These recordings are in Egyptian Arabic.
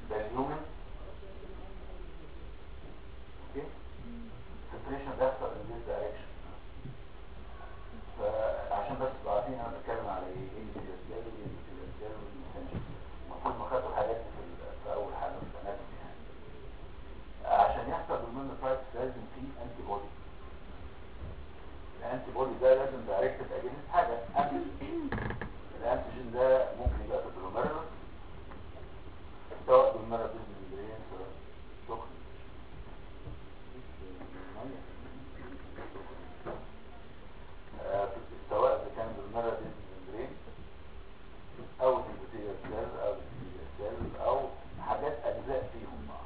ده الهيومن اوكي filtration بيحصل in this direction فعشان بس تبقوا عارفين انا بتكلم على ايه ايه الانتيريال والانتيريال والمسنجر المفروض ما خدتوا الحاجات دي في, ال- في اول حاجه في الاناتومي يعني عشان يحصل بالمونوسايتس لازم في انتي بودي الانتي بودي ده لازم دايركتد اجينست حاجه انتيجين الانتيجين ده ممكن يبقى في الجلوميرولس سواء جلوميرولس ممبرين سواء سخن آه، سواء اذا كان جلوميرولس ممبرين او الانتيريال سيل او الانتيريال سيل او حاجات اجزاء فيهم بقى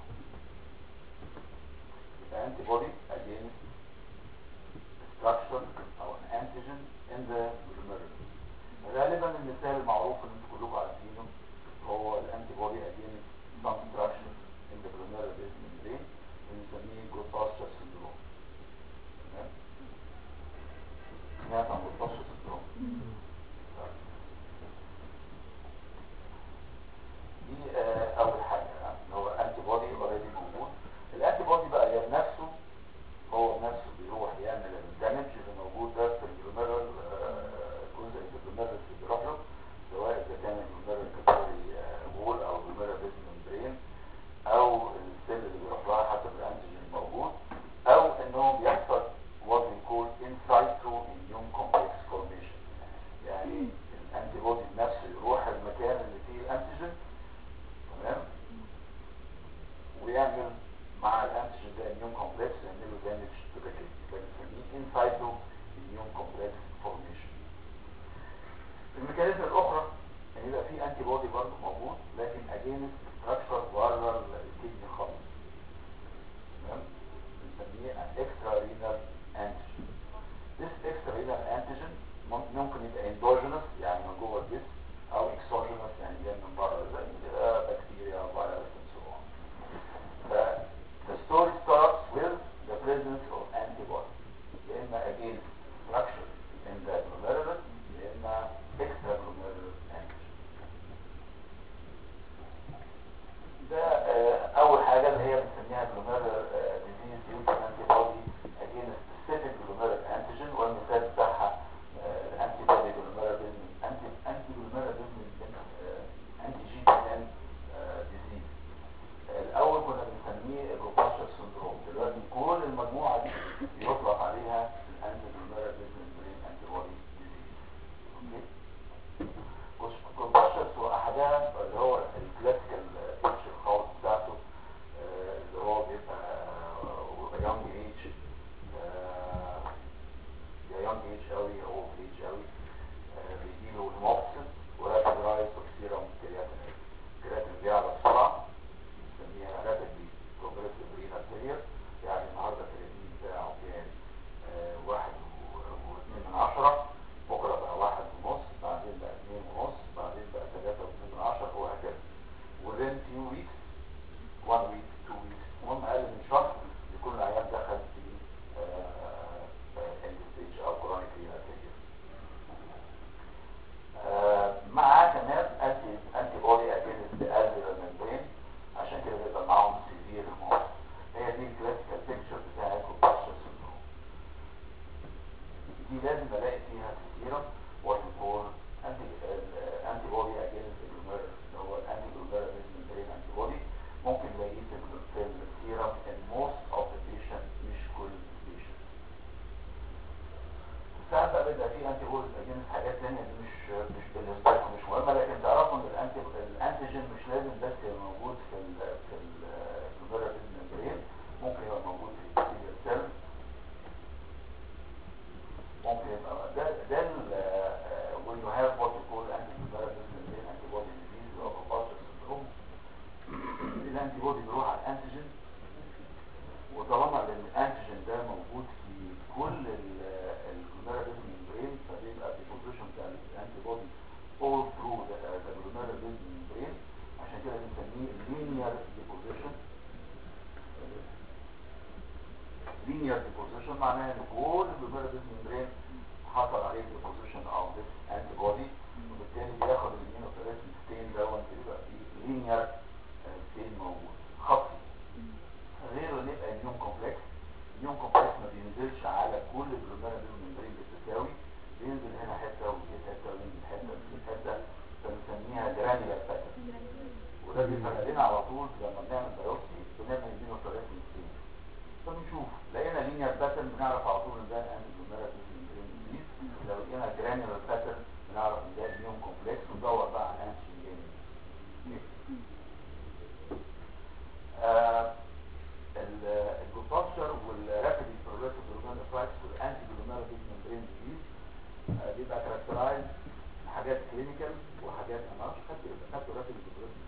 يبقى انتي بودي against structure او an antigen in the glomerulus غالبا المثال المعروف اللي انتم كلكم عارفينه هو الانتي بودي against some structure in the glomerular membrane بنسميه جلوباستر syndrome تمام سمعت عن جلوباستر syndrome دي آه، اول حاجه يعني اللي هو انتي بودي اوريدي موجود الانتي بودي بقى يا نفسه هو نفسه بيروح يعمل الدمج اللي موجود ده في الجلوميرال جزء في الجلوميرال اللي بيروح له سواء اذا كان الجلوميرال كابيلاري وول او الجلوميرال بيز ممبرين او السيل اللي بيروح لها حسب الانتيجين الموجود او انه بيحصل what we call in situ immune complex formation يعني الانتي بودي نفسه يروح المكان اللي فيه الانتيجين تمام ويعمل مع الانتيجين ده immune complex يعمل له damage to the kidney فبنسميه in situ immune complex formation الميكانيزم الاخرى ان يبقى في انتي بودي برضه موجود لكن against structure بره الكدني خالص تمام بنسميه an extra renal antigen this extra renal antigen مم- ممكن يبقى endogenous يعني من جوه الجسم او exogenous يعني جاي من بره زي آه، بكتيريا فيروس and so on ف- the story starts with the presence of antibody يا اما against structure in the glomerulus يا اما extraglomerular antigen ده آه، اول حاجه اللي هي بنسميها glomerular آه، disease due to antibody against specific glomerular antigen والمثال بتاعها الانتي بودي glomerular anti anti glomerular anti جي بي ان disease الاول كنا بنسميه الروباشر سندروم دلوقتي كل المجموعه دي بيطلق عليها الانتي glomerular anti body disease اوكي كومباشرز واحدها اللي هو الكلاسيكال بيكتشر خالص بتاعته آه، اللي هو بيبقى يونج ايج يا يونج ايج قوي يا اولد ايج قوي بيجيله الموكسس ورابid رايز اوف سيرم كرياتين الكرياتين بيعلى بسرعه بنسميها رابيدلي بروجريسيف رينال فيلير يعني النهارده الكرياتين بتاعه كان آه، واحد و- واثنين من عشرة بكره بقى واحد ونص بعدين بقى اثنين ونص بعدين بقى ثلاثة واثنين من عشرة وهكذا within few weeks one week two weeks المهم اقل من شهر يكون العيان دخل في end stage او chronic renal failure آه، معاه كمان انتي انتي بودي اجينست الفيرال ممبرين عشان كده بيبقى معاهم سيفير موت هي دي الكلاسيكال بيكتشر بتاع الكوباشر سندروم دي لازم الاقي فيها في السيرم وات يقول انتي انتي بودي اجينست الجلوميرال اللي هو الانتي جلوميرال ممبرين انتي بودي ممكن نلاقيه في الجلو- في السيرم in most of the patient مش كل patient ساعات بقى بيبقى في انتي بوديز اجينست حاجات تانية دي مش مش بالنسبه لكم مش مهمه لكن تعرفوا ان الانتي الانتيجين مش لازم بس يبقى موجود في ال في الجلوميرال ممبرين ممكن يبقى موجود في الابيثيليال سيل ممكن يبقى ده ده ال آه، when you have what you call anti-glomerular membrane antibody disease اللي هو Gopal's syndrome الانتي بودي بيروح على الانتيجين وطالما ان الانتيجين ده موجود في كل الجلوميرال ممبرين فبيبقى الديبوزيشن بتاع الانتي بودي all through the the glomerular membrane عشان كده بنسميه linear deposition linear deposition معناه ان كل الجلوميرال membrane حصل عليه deposition of this antibody وبالتالي بياخد الامينوفلوريسنت ستين دون بيبقى فيه linear ستين موجود خطي غير ان يبقى اميون كومبلكس اميون كومبلكس ما بينزلش على كل الجلوميرا ممبرين بالتساوي بينزل هنا حته ودي حته وينزل حته ودي حته فبنسميها جرانيولار باترن وده بيفرق لنا على طول لما بنعمل بايوبسي بنعمل ادينو فلوريسنس ستين فبنشوف لقينا لينير باترن بنعرف على طول ان ده انتي جلوميرا ممبرين ديزيز لو لقينا جرانيولار باترن بنعرف ان ده اميون كومبلكس وندور بقى على انتي البوتاشر والرابيد بروجريسيف جلوميرولوفايتس والانتي جلوميرولو ممبرين ديزيز بيبقى كاركترايز حاجات كلينيكال وحاجات انا ما اعرفش خدت خدت رابيد بروجريسيف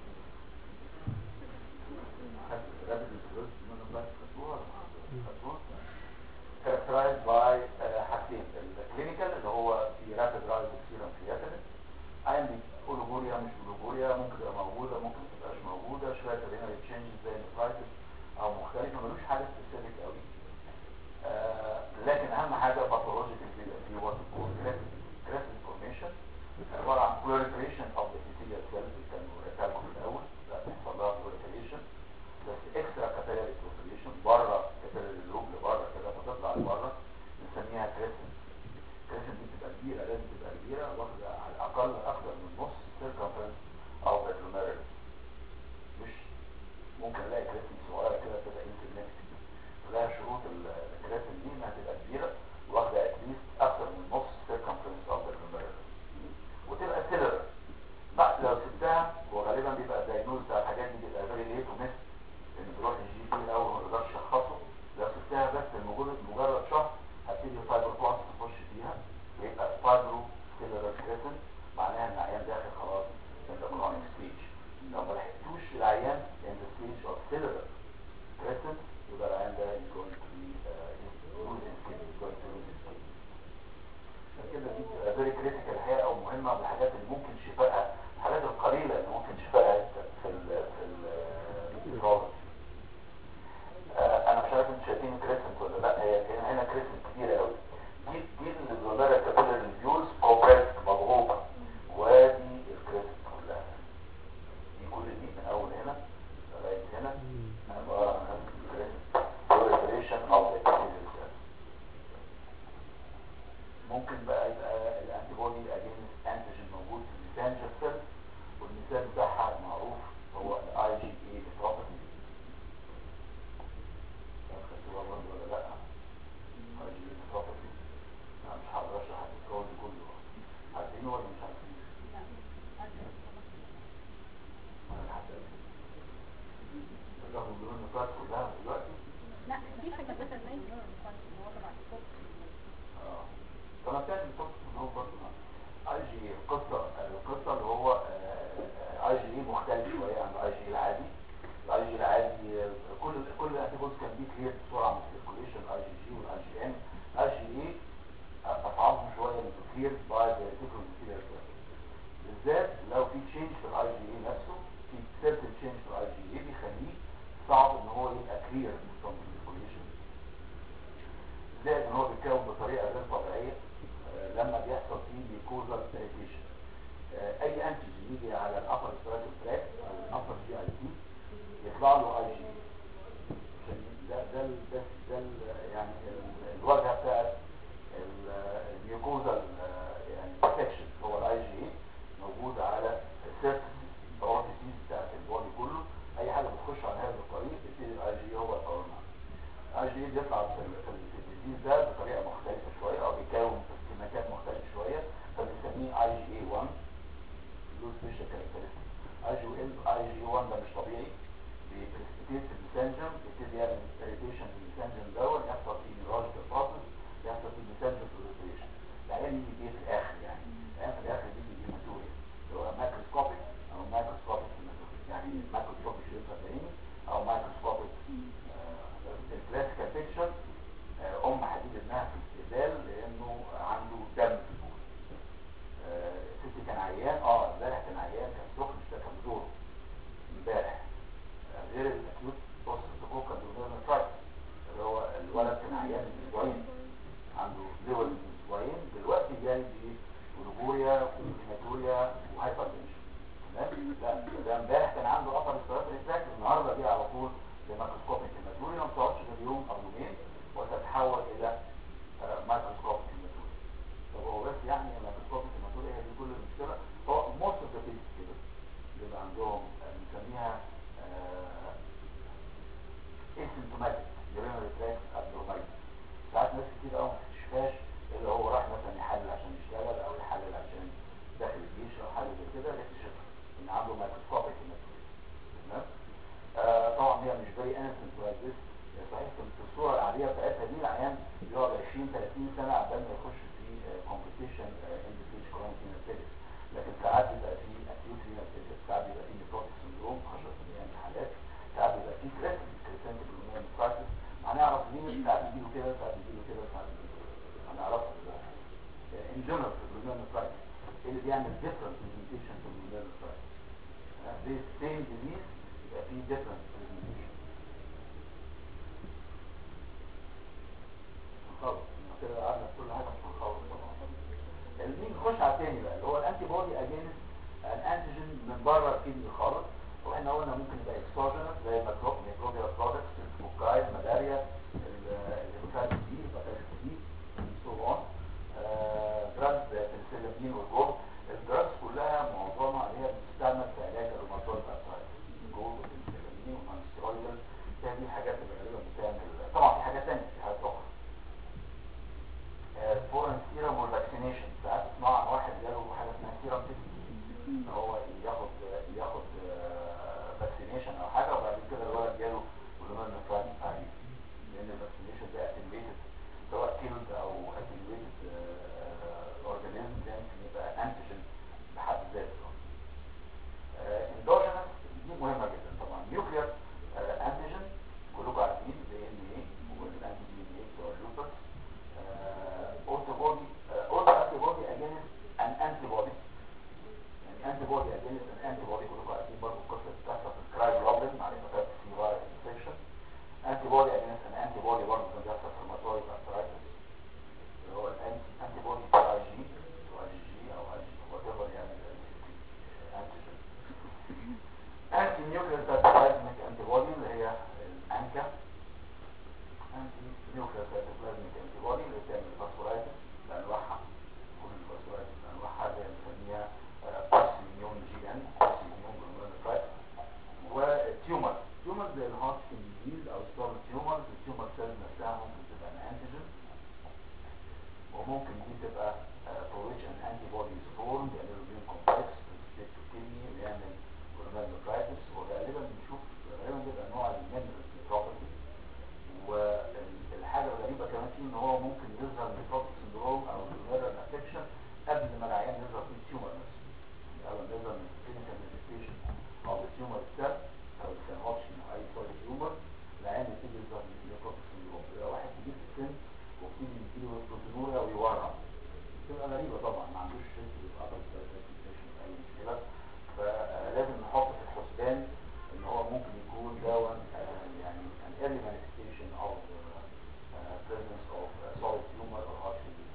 خدت رابيد بروجريسيف جلوميرولوفايتس خدتوها خدتوها كاركترايز باي حاجتين الكلينيكال اللي هو في رابيد رايز سيرم كرياتين عندي اولوجوريا مش اولوجوريا ممكن تبقى موجوده ممكن ما تبقاش موجوده شويه رينال تشينجز زي النفرايتس او مختلفه ملوش حاجه سبيسيفيك قوي آه لكن اهم حاجه باثولوجيكال بيبقى فيه وات كريس انفورميشن عباره عن proliferation of the epithelial cells اللي كانوا ريتالكم في الاول لا بيحصل لها proliferation بس اكسترا كابيلاري proliferation بره كابيلاري لوب لبره كده فتطلع لبره بنسميها كريسنت كريسنت دي بتبقى كبيره لازم تبقى كبيره واخده على الاقل اكتر من نص circumference او glomerulus مش ممكن الاقي كريسنت صغيره كده تبقى insignificant لها شروط الكريسنت دي انها تبقى كبيره واخده اتليست اكتر من نص circumference او glomerulus وتبقى سيلر بعد لو سبتها وغالبا بيبقى الدايجنوز بتاع الحاجات دي بيبقى فيري ليت ومس ان تروح الجي بي الاول ما تقدرش تشخصه لو سبتها بس لمجرد مجرد شهر هتيجي الفايبر بلاس تخش فيها ويبقى فايبرو سيلر كريسنت معناها ان العيان داخل خلاص in the chronic stage لو ما لحقتوش العيان in the stage of cellular crescent يبقى العيان ده is going to be uh, losing skin is going to lose his skin عشان كده دي بتبقى very critical الحقيقة او مهمة من الحاجات اللي ممكن شفائها الحاجات القليلة اللي ممكن شفائها في ال في ال الرابط انا مش عارف انتوا شايفين كريسنت ولا لا هي هنا هنا كريسنت كتيرة قوي دي دي الجلوميرا كابيلاري فيوز كومبريس مضغوطة وادي الكريسنت كلها دي كل دي من اول هنا لغايه هنا عباره عن proliferation of the epithelial cells ممكن بقى يبقى الانتي بودي اجينست انتيجين موجود في الميسنجر سيل والمثال بتاعها معروف هو الاي جي اي بروبرتي خدتوها برضه ولا لا اي جي اي بروبرتي انا مش هقدر اشرح الكود كله عارفينه ولا مش عارفينه؟ انا لحد الرغم من ان النقاط كلها دلوقتي لا في حاجات مثلا زي النور اللي هو تبع الصوت اه طبعا تاني الصوت ان هو برضه اي جي القصه القصه اللي هو اي جي مختلف شويه عن الاي جي العادي الاي جي العادي آه، كل كل الانتيبودز كان بي كلير بسرعه من السيركوليشن الاي جي جي والاي جي ام اي جي اي اصعبهم شويه من كلير باي ذا ريتيكول ماتيريال بالذات لو في تشينج في الاي جي اي نفسه في سيرتن تشينج في الاي جي اي بيخليه صعب ان هو يبقى كلير from the circulation زائد ان هو بيتكون بطريقه غير طبيعيه آه، لما بيحصل فيه ميكوزال irritation آه، اي انتيجين يجي على الابر ريسبيراتوري تراك او الابر جي اي تي يطلع له اي جي عشان ده ده ال- ده ده ال- يعني ال- الواجهه بتاعت الميوكوزال يعني بروتكشن هو الاي جي موجود على السيرفس بروتيسيز بتاعت البودي كله اي حاجه بتخش على هذا الطريق يبتدي الاي جي هو يقاومها الاي جي بيطلع في ال- في ال- في الديزيز ده بطريقه مختلفه شويه او بيكون في مكان مختلف شويه فبنسميه اي جي اي 1 له سبيشال كاركترستيك اي جي اي جي 1 ده مش طبيعي بيبريسبيتيت في المسنجم يبتدي يعمل اريتيشن في المسنجم دوت يحصل فيه نيورولوجيكال بروسس يحصل فيه مسنجم بروليفريشن العيان يجي ايه في الاخر يعني العيان في الاخر بيجي هيماتوريا اللي هو ماكروسكوبيك او مايكروسكوبيك هيماتوريا يعني مايكروسكوبيك شريطه بعيني او مايكروسكوبيك الكلاسيكال بيكتشر ام حديد ابنها في الاستقبال لانه عنده دم في البول آه، ستي كان عيان اه امبارح كان عيان كان سخن اشتكى بدوره امبارح آه، غير الاكيوت بوست كوكا دونيرنفرايتس اللي هو الولد كان عيان من اسبوعين عنده دول من اسبوعين دلوقتي جاي بأولوجوريا وهيماتوريا وهايبرتنشن تمام لا ده امبارح كان عنده ابر ريسبيراتوري تراك النهارده دي على طول لميكروسكوبيك هيماتوري ما بتقعدش غير يوم او يومين وتتحول الى مايكروسكوبيك هيماتوري طب هو بس يعني الميكروسكوبيك هيماتوري هي دي كل المشكله هو موست اوف ذا كيسز كده بيبقى عندهم آه، بنسميها اسيمتوماتيك يورينري تراكت ابنورماليتي ساعات ناس كتير قوي ما تكتشفهاش اللي هو راح مثلا يحلل عشان يشتغل او يحلل عشان داخل الجيش او حاجه زي كده يكتشف ان عنده مايكروسكوبيك هيماتوري تمام آه طبعا هي مش فيري انسنت لايك ذس صحيح في الصوره العاديه بتاعتها دي العيان بيقعد 20 30 سنه عبال ما يخش في كومبليكيشن اند ستيج كرونيك هيماتيتس لكن ساعات بيبقى في اكيوت هيماتيتس ساعات بيبقى في نيكروتيك سندروم 10% من الحالات ساعات بيبقى في كريسنت كريسنت بلومينوفرايتس هنعرف مين ساعات بيجيله كده ساعات بيجيله كده ساعات هنعرفها ان جنرال في البلومينوفرايتس ايه اللي بيعمل ديفرنت برزنتيشن في البلومينوفرايتس this same disease يبقى فيه different presentation خلاص كده قعدنا في كل حاجه مش هنخلص طبعا المين نخش على الثاني بقى اللي هو الانتي بودي اجينست الانتيجين من بره الكدني خالص واحنا قلنا ممكن يبقى اكسوجينس زي ميكروب ميكروبيال برودكتس الفوكاي الملاريا الهيباتيتس بي الهيباتيتس سي سو اون دراجز السيلامين والجول الدراجز كلها معظمها اللي هي بتستعمل في علاج الروماتويد ارثرايتس الجول والسيلامين والانسترويدال هي دي الحاجات اللي غالبا بتعمل طبعا في حاجات ثانيه في حاجات اخرى فورن سيرم والفاكسينيشن ساعات تسمع عن واحد جاله حاجه اسمها سيرم ان هو ياخد ياخد فاكسينيشن او حاجه وبعد كده الولد جاله بلومان نفرايتس عليه لان الفاكسينيشن ده اتنويتد سواء كيلد او اتنويتد اورجانيزم ده ممكن يبقى انتيجين بحد ذاته اندوجينس دي مهمه جدا طبعا نيوكلير انتيجين كلكم عارفين زي ان ايه والانتي دي ان ايه بتوع اللوبس antibody uh, also antibody against an antibody يعني antibody against an antibody كلكم عارفين برضه القصه اللي بتحصل في الكرايب روبلin مع الهيباتيتس سي فيروس انفكشن antibody against an antibody برضه كان بيحصل في روماتويد ارثرايتس اللي هو الانتي antibody بتاع اي جي او اي جي او اي جي وات ايفر يعني الانتيجين انتي نيوكلير سايتوبلازميك antibody اللي هي الانكا انتي نيوكلير سايتوبلازميك antibody اللي بتعمل فاسفورايتس بانواعها كل الفاسفورايتس بانواعها زي ما بنسميها بارسيميون جي ان بارسيميون جلوميرولوفرايتس والتيومر تيومر زي الهارتكن ديزيز او ستورم تيومرز التيومر سيلز نفسها ممكن تبقى ان انتيجين وممكن دي تبقى for which an antibody is formed يعملوا immune complex state to kidney ويعمل glomerulonephritis وغالبا بنشوف غالبا بيبقى نوع المينرال بروبرتي والحاجه الغريبه كمان فيه ان هو ممكن يظهر نيفروتيك سندروم او glomerular افكشن قبل ما العيان يظهر فيه التيومر نفسه يعني اول ما يظهر من clinical manifestation او التيومر itself او كان هوتشكن او اي سوري تيومر العيان يبتدي يظهر نيفروتيك سندروم بيبقى واحد كبير في السن وبتيجي يجيله بروتينوريا ويورم بتبقى غريبه طبعا ما عندوش هيستوري اوف ابر سايتوكسيشن اي مشكله فلازم نحط في الحسبان ان هو ممكن يكون دون يعني an early manifestation of uh, uh, presence of uh, solid tumor or heart disease.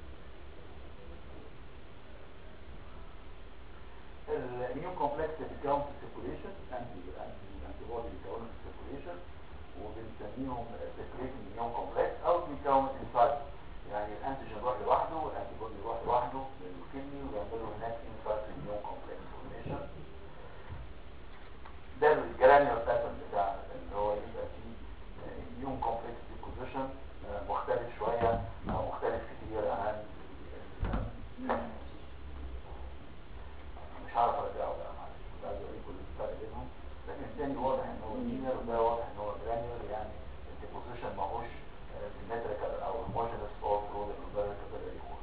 الاميون كومبلكس بيتكون في السيركوليشن انتي انتي انتي بودي بيتكونوا في السيركوليشن وبنسميهم سيركوليشن اميون كومبلكس او بيتكون انسايد يعني الانتيجين يروح لوحده والانتي بودي يروح لوحده للكدني ويعملوا هناك انسايد اميون كومبلكس فورميشن ده الجرانيول باترن بتاع اللي هو يبقى فيه اميون كومبلكس ديبوزيشن مختلف شويه او مختلف كتير عن مش هعرف ارجعه بقى معلش كنت عايز اوريكم الفرق بينهم لكن الثاني واضح ان هو لينير وده واضح ان هو جرانيول يعني الديبوزيشن ماهوش سيمتريكال او هوموجينس اور ثرو ذا كابيلاري وول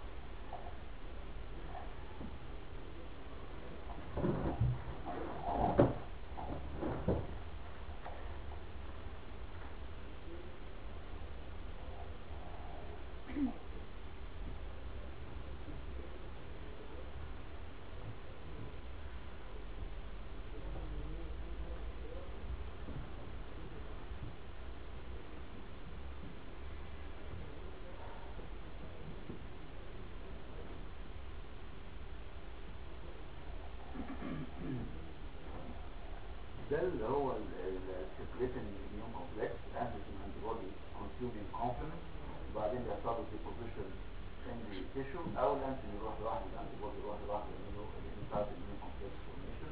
ده اللي هو السيركليتنج اميون كومبلكس انتيجين انتي بودي كونسيومينج كومبلمنت وبعدين بيحصل له ديبوزيشن in the tissue او الانتيجين يروح لوحده الانتي بودي يروح لوحده يعمل له الانسايد اميون كومبلكس فورميشن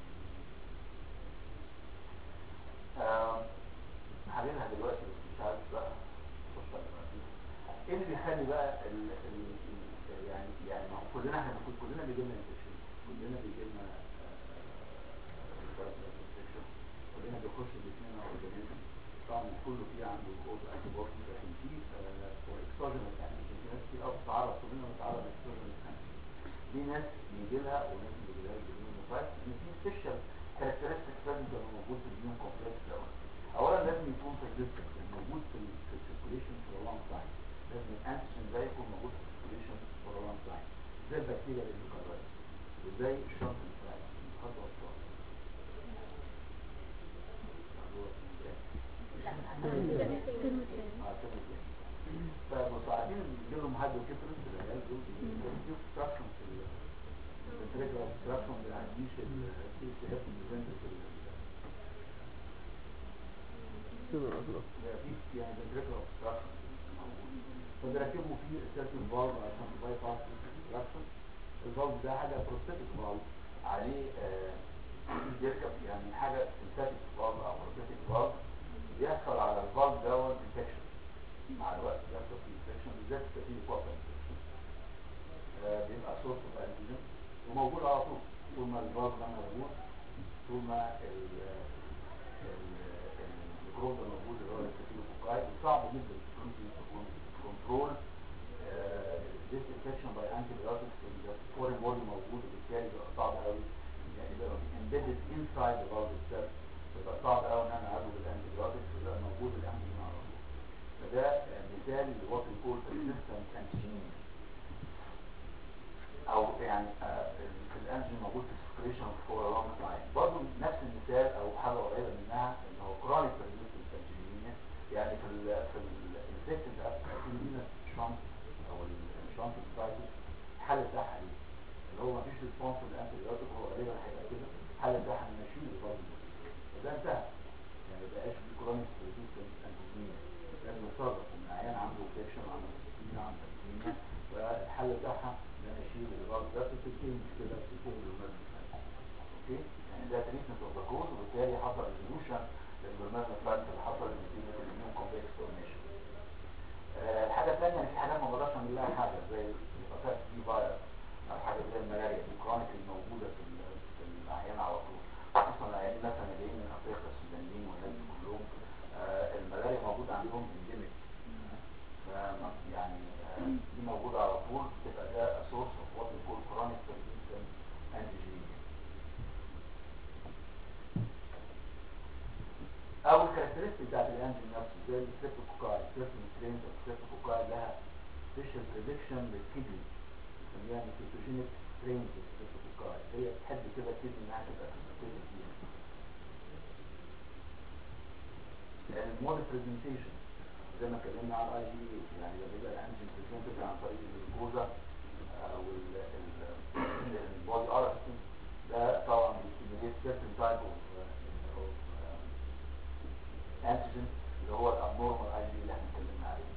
هعملها دلوقتي بس مش عارف بقى اخش على بعدين. ايه اللي بيخلي بقى ال ال ال يعني يعني ما هو كلنا احنا بنكون كلنا بيجي لنا انفكشن كلنا بيجي لنا انفكشن كلنا بيخش جسمنا اورجانيزم طبعا كله فيه عنده اوتو انتي بودي لكن في اكسوجينال انتيجين في ناس كتير قوي بتتعرض كلنا بنتعرض لاكسوجينال انتيجين في ناس بيجي لها وناس ما بيجيلهاش بالميونوفايت ان في سبيشال كاركترستكس لازم تبقى موجود في الميون كومبلكس دوت اولا لازم يكون persistent موجود في ال في السيركوليشن فور لونج تايم لازم الانتيجين ده يكون موجود في السيركوليشن فور لونج تايم زي البكتيريا اللي بتكرر وزي الشنط بتاعي خطوه بخطوه فمساعدين بيجي لهم هايدرو كيفرنس العيال دول بيجي في obstruction في الفنتريكل obstruction ما بيعديش السي سي اف من في يعني فنتريكل obstruction فبيركبوا فيه سيركل فالف عشان باي باس obstruction الفالف ده حاجه بروستاتيك فالف عليه آه، بيركب يعني حاجه سنتاتيك فالف او بروستاتيك فالف بيحصل على الفالف دوت انفكشن مع الوقت بيحصل فيه انفكشن بالذات الستاتين كوبر انفكشن بيبقى سورس اوف انتيجين وموجود على طول طول ما الفالف ده موجود طول ما ال- ال- الميكروب ده موجود اللي هو الستاتين كوكاي وصعب جدا تكون كنترول this infection by antibiotics in the foreign body موجود وبالتالي بيبقى صعب قوي يعني بيبقى embedded inside the valve itself بيبقى صعب قوي ان انا اعالجه بالانتيبيوتكس ويبقى موجود الانتيجين على طول فده مثال لوات يقول persistent antigen او يعني آه، ال- الانتيجين موجود في السكريشن فور a long time برضه نفس المثال او حاجه قريبه منها ان هو chronic persistent antigen يعني في ال في الانفكتد ابسولينا شنط او الشنط سايتس الحل بتاعها ايه؟ اللي هو مفيش ريسبونس للانتيبيوتيك هو غالبا هيبقى كده الحل بتاعها ان اشيل الفيروس فده انتهى يعني ما بقاش في كرونيك ريزيستنت انتيجين لازم نتصرف ان العيان عنده انفكشن عنده سكينيا عنده انتيجين فالحل بتاعها ان انا اشيل الفيروس ده بتنتهي المشكله بتنتهي بالهرمون اوكي يعني ده تريتمنت اوف ذا كوز وبالتالي حصل ريزولوشن للهرمون اللي حصل نتيجه الاميون كومبلكس فورميشن آه، الحاجة الثانية إن في حاجات ما بقدرش أعمل لها حاجة زي الهيباتيتس بي فيروس أو حاجة زي الملاريا الكرونيك الموجودة في ال- في العيان على طول خصوصا العيانين مثلا اللي جايين من أفريقيا السودانيين والناس دي كلهم آه، الملاريا موجودة عندهم انديميك يعني آه، دي موجودة على طول بتبقى ده سورس اوف وات يقول كرونيك persistent antigen او الكاركترستيك بتاعت الانجين نفسه زي الستريبتوكوكاي الستريبتوكوكاي الستريبتوكوكاي لها سبيشال بريدكشن للكدني بنسميها ميكروتوجينيك سترينز الستريبتوكوكاي هي بتحب كده الكدني انها تبقى كونسنتريتد فيها المود برزنتيشن زي ما اتكلمنا على الاي دي يعني لما يبقى الانجين بريزنتد عن طريق الجلوكوزا او البودي ارستين ده طبعا بيستيميليت سيرتن تايب اوف انتيجين اللي هو الابنورمال اي دي اللي احنا اتكلمنا عليه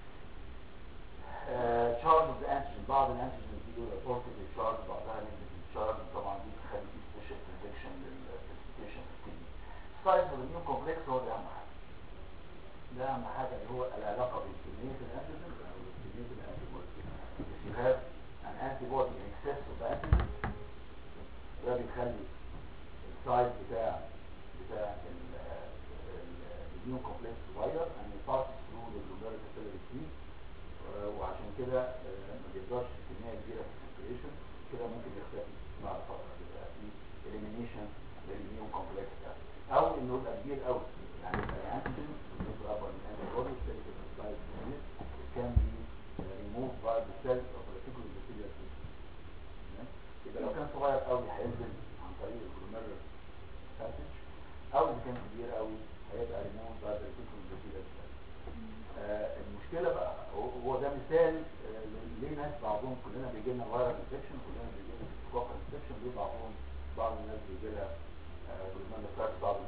تشارج اوف ذا انتيجين بعض الانتيجين دي بوزيتيف تشارج بعضها نيجاتيف تشارج طبعا دي بتخلي في سبيشال بريدكشن للبرزنتيشن في الكدني السايز اوف الاميون كومبلكس هو ده اهم حاجه ده اهم حاجه اللي هو العلاقه بين كميه الانتيجين او كميه الانتي بودي if you have an antibody in excess of antigen ده بيخلي السايز بتاع بتاع الاميون كومبلكس صغير and it passes through the glomerular capillary tree آه، وعشان كده آه، ما بيقدرش كميه كبيره في السيركيليشن كده ممكن يختفي بعد فتره يبقى في elimination للاميون كومبلكس ده او انه يبقى كبير قوي يعني يبقى الانتيجين يبقى اكبر من الانتي بودي السيل سايز كان بي removed by the cells of reticular epithelial cells تمام؟ يبقى لو كان صغير قوي هينزل عن طريق الجلوميرولار باسج او اذا كان كبير قوي هيبقى ريموف بعد الريتيكول epithelial cells آه المشكله بقى هو هو ده مثال آه ليه ناس بعضهم كلنا بيجي لنا فايرال انفكشن كلنا بيجي لنا كوكال انفكشن ليه بعضهم بعض الناس بيجي لها جلوميرولار باسج بعض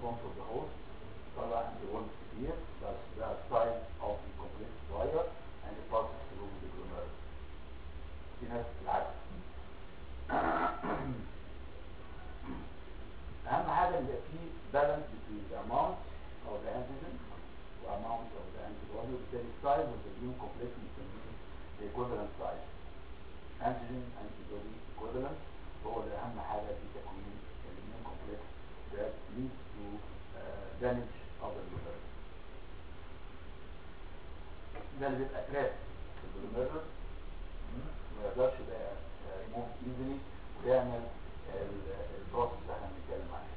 response of the host طلع انتي بوديز كتير بس ده ستايل اوف الكومبلكس صغير and it passes through the glomerulus في ناس العكس اهم حاجه ان يبقى في بالانس between the amount of the antigen وamount of the antibody وبالتالي السايز of the immune complex بنسميه the equivalent size antigen antibody equivalent هو ده اهم حاجه في تكوين الاميون complex that leads to uh, damage of the glomerulus ده اللي بيبقى تراب في الجلوميرولس ما يقدرش يبقى ريموف ايزلي ويعمل البروسس اللي احنا بنتكلم عليه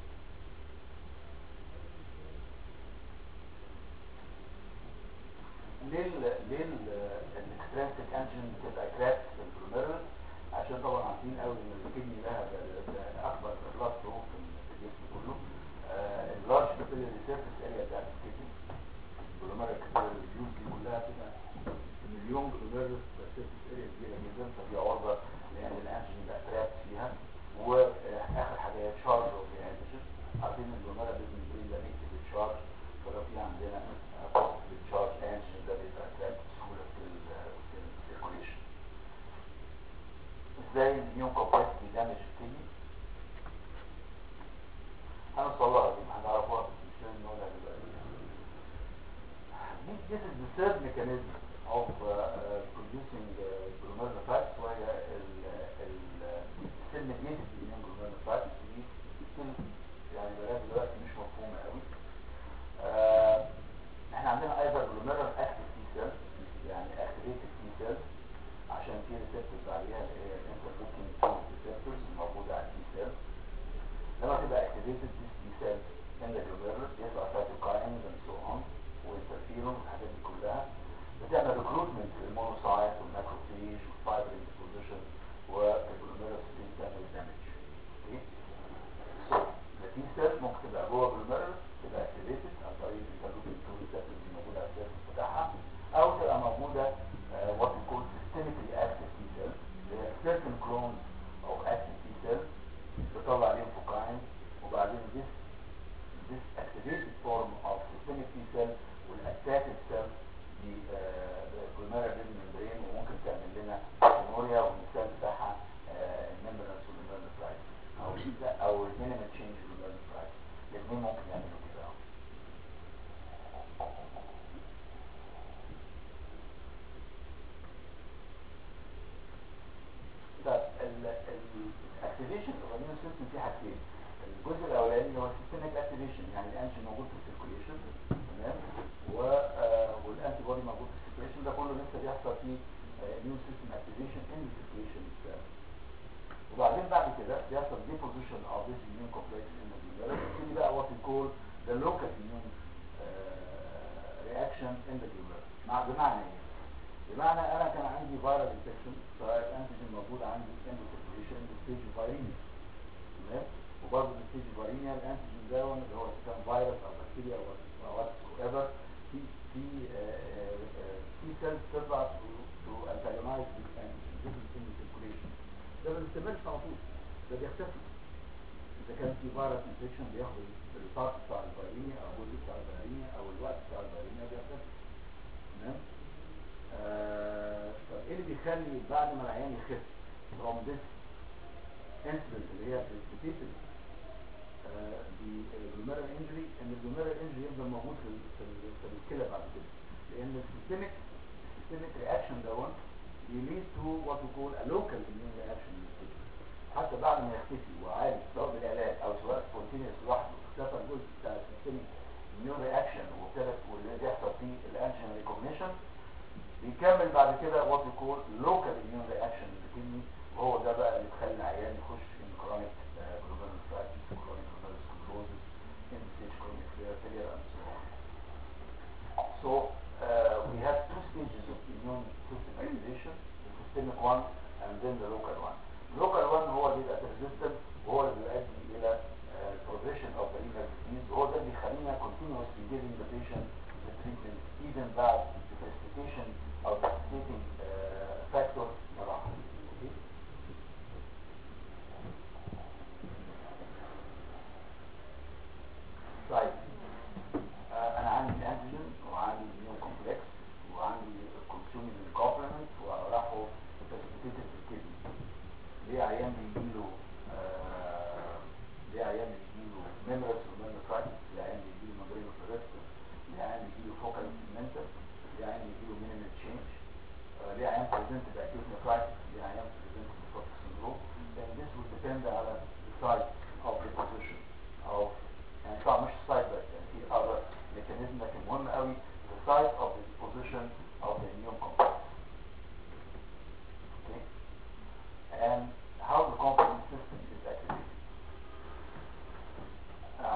ليه ال ليه الاكسترنسك انجن بتبقى كراك في الجلوميرولس عشان طبعا عارفين قوي ان الكدني لها ده- ده اكبر بلاد فلو في الجسم كله اللارج كابيلاري سيرفيس اريا بتاعت الكدني الجلوميرال كابيلاري ريفيوز دي كلها بتبقى مليون جلوميرال سيرفيس اريا كبيره جدا فدي عرضه لان الانجن يبقى تراب فيها واخر حاجه هي تشارج اوف الانجن عارفين ان الجلوميرال بيزن برين ده نيجاتيف تشارج فلو في عندنا بوزيتيف تشارج انجن ده بيبقى تراب بسهوله في السيركوليشن ازاي الاميون كومبلكس بيدمج الكدني هنوصلها دي هنعرفها بس مش لازم نقولها دلوقتي This is the third mechanism of uh, uh, producing uh, glomerular facts وهي السيل mediated immune glomerular facts دي still يعني لغايه دلوقتي مش مفهومه قوي آه، احنا عندنا ايضا glomerular active T cells يعني activated T cells عشان في receptors عليها اللي هي الانترلوكين 2 receptors الموجوده على التي cells لما تبقى activated this T cells in the glomerulus يطلع cytokines and so on والانترفيرون والحاجات دي كلها بتعمل ريكروتمنت للمونوسايت والماكروفيج والفايبرين ديبوزيشن والجلوميرولس بتعمل دامج اوكي سو التي سيل ممكن تبقى جوه الجلوميرولس تبقى اكتيفيتد عن طريق الانترلوكين 2 ريسبتورز اللي موجوده على السيرفس بتاعها او تبقى موجوده وات يكون سيستميكلي اكتيف تي سيل اللي هي certain clones of active T cells بتطلع ليمفوكاين وبعدين this this activated form of systemic T cell will attack itself the glomerular membrane وممكن تعمل لنا سينوريا والمثال بتاعها الممبرانس والممبرانس او او المينيمال تشينج والممبرانس الاثنين ممكن يعملوا كده طب الاكتيفيشن اوف الاميون سيستم فيه حاجتين الجزء الاولاني هو السيستميك اكتيفيشن يعني الانتي موجود في السيركوليشن تمام و والانتي بودي موجود في السيركوليشن ده كله لسه بيحصل فيه اميون سيستم اكتيفيشن ان السيركوليشن وبعدين بعد كده بيحصل ديبوزيشن اوف ذيس اميون كومبلكس ان الجلوميرولس يبتدي بقى وات يكول ذا لوكال اميون رياكشن ان ذا جلوميرولس مع بمعنى ايه؟ بمعنى انا كان عندي فيرال انفكشن فالانتيجين موجود عندي ان السيركوليشن ستيج فايرينيا تمام وبرضه الستيج فايرينيا الانتيجين ده اللي هو كان فيروس او بكتيريا او وات ايفر في في في سيلز تطلع تو انتاجونايز ذيس انتيجين ذيس ان السيركوليشن ده ما بيستمرش على طول ده بيختفي اذا كان في فيروس انفكشن بياخد البارت بتاع الفيرينيا او الجزء بتاع الفيرينيا او الوقت بتاع الفيرينيا بيختفي تمام آه، طب ايه اللي بيخلي بعد ما العيان يخف from this incident اللي هي precipitated بالجلوميرال انجري ان الجلوميرال انجري يفضل موجود في ال- في ال- في الكلى بعد كده لان السيستميك السيستميك رياكشن دون بيليد تو وات يقول a local immune reaction للكلى حتى بعد ما يختفي وعالج سواء بالعلاج او سواء سبونتينيوس لوحده اختفى الجزء بتاع السيستميك immune reaction وابتدت واللي بيحصل فيه الانجين ريكوجنيشن بيكمل بعد كده وات يكون لوكال اميون رياكشن الكدني وهو ده بقى اللي بيخلي العيان يخش ان كرونيك جلوبال فراكتس كرونيك جلوبال سكلروزس ان ستيج كرونيك failure and so on. So uh, we have two stages of immune system activation, the systemic one and then the local one. The local one هو اللي بيبقى resistant وهو اللي بيؤدي الى uh, progression of the renal disease وهو ده اللي بيخلينا continuously giving the patient the treatment even بعد the precipitating او precipitating uh, factor مراحل. Okay? طيب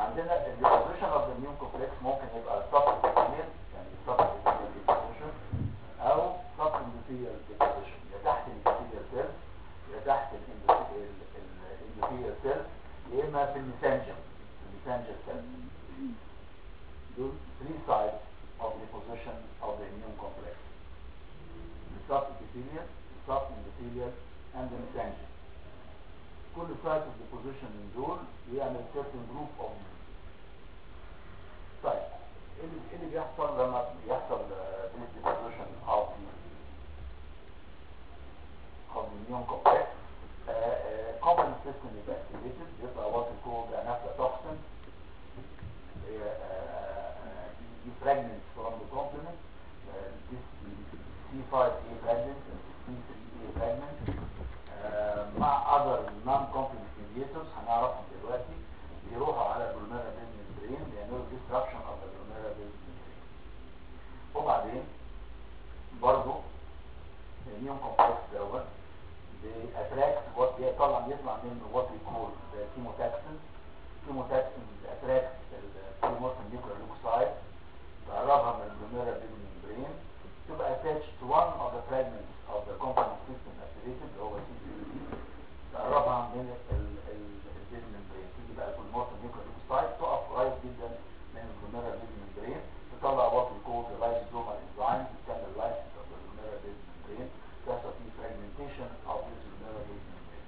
عندنا الديبوزيشن اوف ذا immune complex ممكن يبقى subepithelial يعني subepithelial deposition او subendothelial deposition يا تحت الابيثيليال سيلز يا تحت الاندوثيليال سيلز يا اما في الميسنجر الميسنجر سيلز دول three sides of deposition of the immune complex the subepithelial the subendothelial and the mesangial كل سايت اوف ديبوزيشن من دول يعمل certain group of طيب ايه اللي إيه اللي بيحصل لما بيحصل ديبوزيشن of the of the immune complex complement system يبقى activated يطلع what we call the anaphylaxis the fragments from the complement uh, this C5A fragment and C3A fragment آه، مع other non-complement mediators هنعرفهم دلوقتي بيروحوا على glomerular membrane بيعملوا destruction of the glomerular membrane وبعدين برضو immune complex دوت بيأتراكت what بيطلع بيطلع منه what we call the chemotaxins chemotaxins attract البوليمورفين nuclear leukocyte تقربها من الجلوميرا membrane تبقى attached to one of the fragments of the complement system activated اللي هو CCD تقربها من البيز membrane تيجي بقى البوليمورفين nuclear leukocyte تقف قريب جدا من الجلوميرا membrane تطلع what we call the lysosomal enzyme تكمل lysis of the glomerular membrane تحصل فيه fragmentation of this glomerular membrane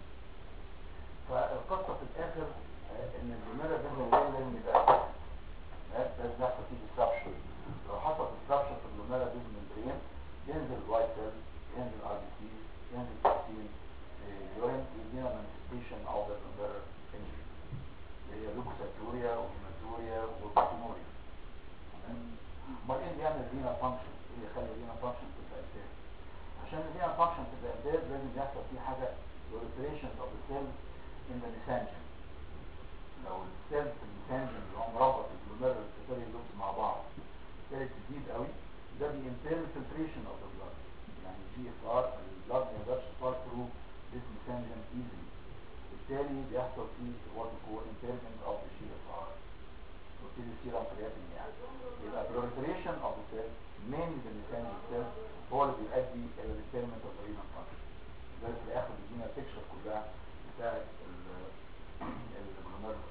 فالقصة في الآخر آه، إن الجلوميرا membrane لازم يبقى لازم يحصل فيه disruption لو حصل disruption في الجلوميرا membrane ينزل الوايت سيل ينزل ار بي سي ينزل توكسين يورين يدينا manifestation of the glomerular injury اللي هي لوكوساتوريا وهيماتوريا وبروتينوريا تمام امال ايه اللي يعمل رينا فانكشن ايه اللي يخلي رينا فانكشن تبقى اساس عشان الرينا فانكشن تبقى اساس لازم يحصل فيه حاجه proliferation of the cells in the mesangium لو السيلز في الميسانجن اللي هو مربط الجلوميرال والسيتاري لوبس مع بعض ابتدت تزيد قوي ده بيمبير الفلتريشن اوف ذا بلاد يعني جي اف ار البلاد ما يقدرش باس ثرو ذيس ميسانجن ايزلي بالتالي بيحصل فيه وات هو امبيرمنت اوف ذا جي اف ار وبتدي السيرم كرياتين يعني يبقى proliferation of the cells من الميسانجن cells هو اللي بيؤدي الى الامبيرمنت اوف ذا renal function لذلك في الاخر بيدينا البيكشر كلها بتاعت الجلوميرال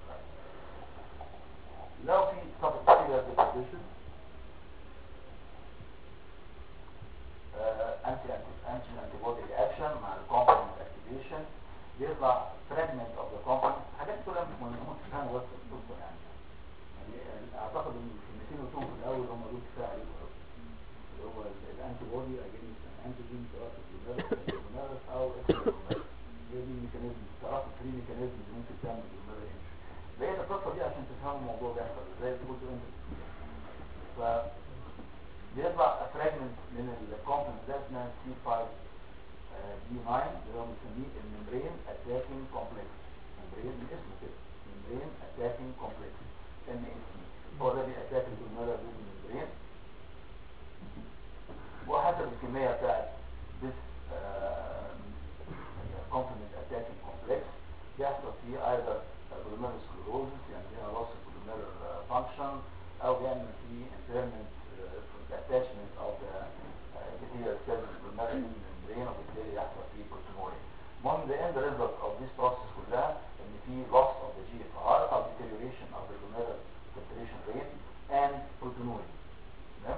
لو في subepithelial deposition انتي انتي انتي بودي رياكشن مع الكومبوننت اكتيفيشن بيطلع فراجمنت اوف ذا كومبوننت حاجات كلها مش مهمه تفهموا بس القصه يعني يعني اعتقد ان الكلمتين اللي قلتهم في الاول هم دول كفايه عليكم قوي اللي هو الانتي بودي اجينست انتيجين سواء في الجلوميرال او اكسترا هي دي الميكانيزم تعرفوا الثري ميكانيزم اللي ممكن تعمل جلوميرال انجري بقيت القصه دي عشان تفهموا الموضوع بيحصل ازاي قلت انت ف بيطلع فراجمنت من الكومبلكس ده اسمها سي 5 دي 9 اللي هو بنسميه الممبرين اتاكينج كومبلكس ممبرين من اسمه كده ممبرين اتاكينج كومبلكس ام اي سي هو ده بيأتاك الجلوميرال ممبرين وحسب الكميه بتاعت this complement attacking complex بيحصل فيه either glomerular sclerosis يعني فيها loss of glomerular function او بيعمل فيه impairment uh, attachment of the uh, epithelial cells to glomerular membrane وبالتالي يحصل فيه proteinuria. المهم the end result of this process كلها ان في loss of the GFR او deterioration of the glomerular filtration rate and proteinuria. تمام؟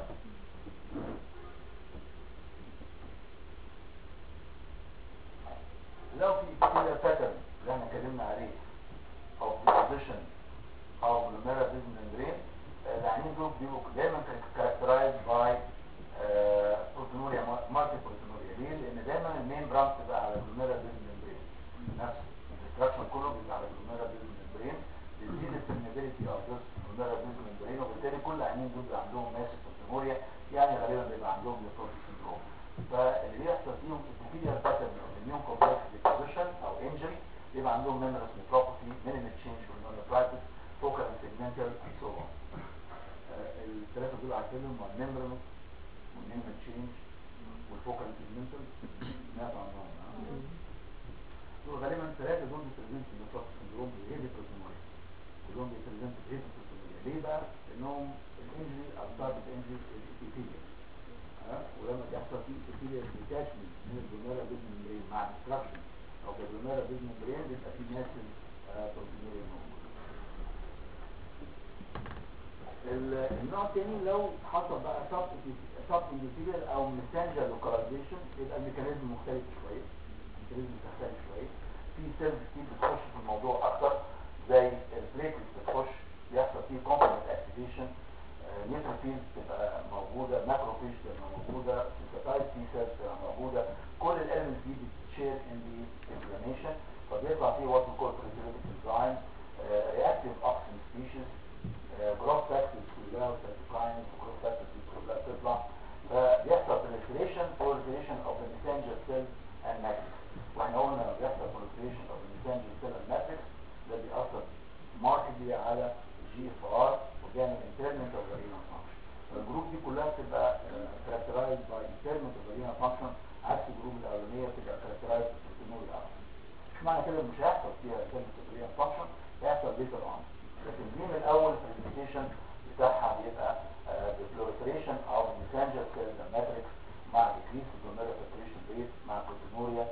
لو في epithelial pattern اللي احنا اتكلمنا عليه of deposition of glomerular membrane العينين دول بيبقوا دايما characterized by proteinuria multi proteinuria ليه؟ لان دايما المين برانش بتبقى على glomerular membrane نفس الديستراكشن كله بيبقى على glomerular membrane بيزيد الpermeability of this glomerular membrane وبالتالي كل العينين دول بيبقى عندهم massive proteinuria يعني غالبا بيبقى عندهم nephrotic syndrome فاللي بيحصل فيهم epithelial pattern of immune complex deposition او injury بيبقى عندهم membranous nephropathy minimal change في النونوفرايتس focal and segmental and so on الثلاثة دول عارفينهم هو الممبرانوس والميمبران تشينج والفوكال سيجمنتال سمعت عنهم دول غالبا الثلاثة دول بيسموهم النيفروتيك سندروم بالهيفي بروتينوريا كلهم بيبريزنت هيباتوبروتينوريا ليه بقى؟ لانهم الانجري او تارجت انجري الابيثيليا ها ولما بيحصل فيه ابيثيليا ديتاشمنت من الجلوميرا بيز ممبرين مع ديستراكشن او الجلوميرا بيز ممبرين بيبقى فيه ناسل بروتينوريا موجوده ال- النوع الثاني لو حصل بقى سب انديفيدال او ميسنجر لوكاليزيشن يبقى الميكانيزم مختلف شويه الميكانيزم مختلف شويه في سيلز كتير بتخش في الموضوع اكتر زي البليتلز بتخش بيحصل فيه كومبلمنت اكتيفيشن نيوتروفيلز بتبقى موجوده ماكروفيج بتبقى موجوده سيتايز تي سيلز بتبقى موجوده كل الاليمنتس دي بتشير ان دي انفلاميشن فبيطلع فيه وات كول بريزيرفيتيف انزايم رياكتيف اوكسين سبيشيز جروث فاكتورز كلها وسيتوكاينز وجروث فاكتورز دي كلها بتطلع فبيحصل proliferation proliferation of the messenger cell and matrix واحنا قلنا لما بيحصل proliferation of the messenger cell and matrix ده بيأثر markedly على الجي اف ار وبيعمل impairment of the renal function فالجروب دي كلها بتبقى uh, characterized by impairment of the renal function عكس الجروب الاولانيه بتبقى characterized بالبروتينوريا اكتر مش معنى كده مش هيحصل فيها impairment of the renal function هيحصل later on لكن دي من الاول presentation بتاعها بيبقى بفلوريفريشن او messenger cell matrix مع decrease في glomerular filtration rate مع proteinuria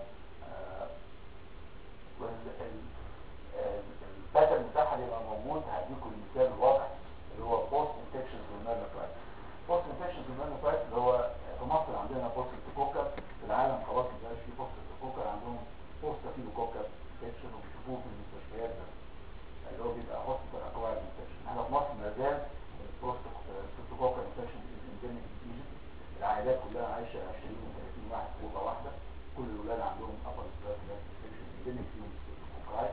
والباترن بتاعها بيبقى موجود هديكم المثال الواضح اللي هو post infection glomerulonephritis post infection glomerulonephritis اللي هو في مصر عندنا post ستوكوكر في العالم خلاص ما بقاش في post ستوكوكر عندهم post staphylococcus infection وبيشوفوه في المستشفيات ده اللي هو بيبقى hospital acquired infection احنا في مصر ما زال البوست ستوكوكر infection is endemic in Egypt العائلات كلها عايشة 20 و 30 واحد في أوضة واحدة كل الولاد عندهم upper respiratory infection endemic فيهم ستوكوكاي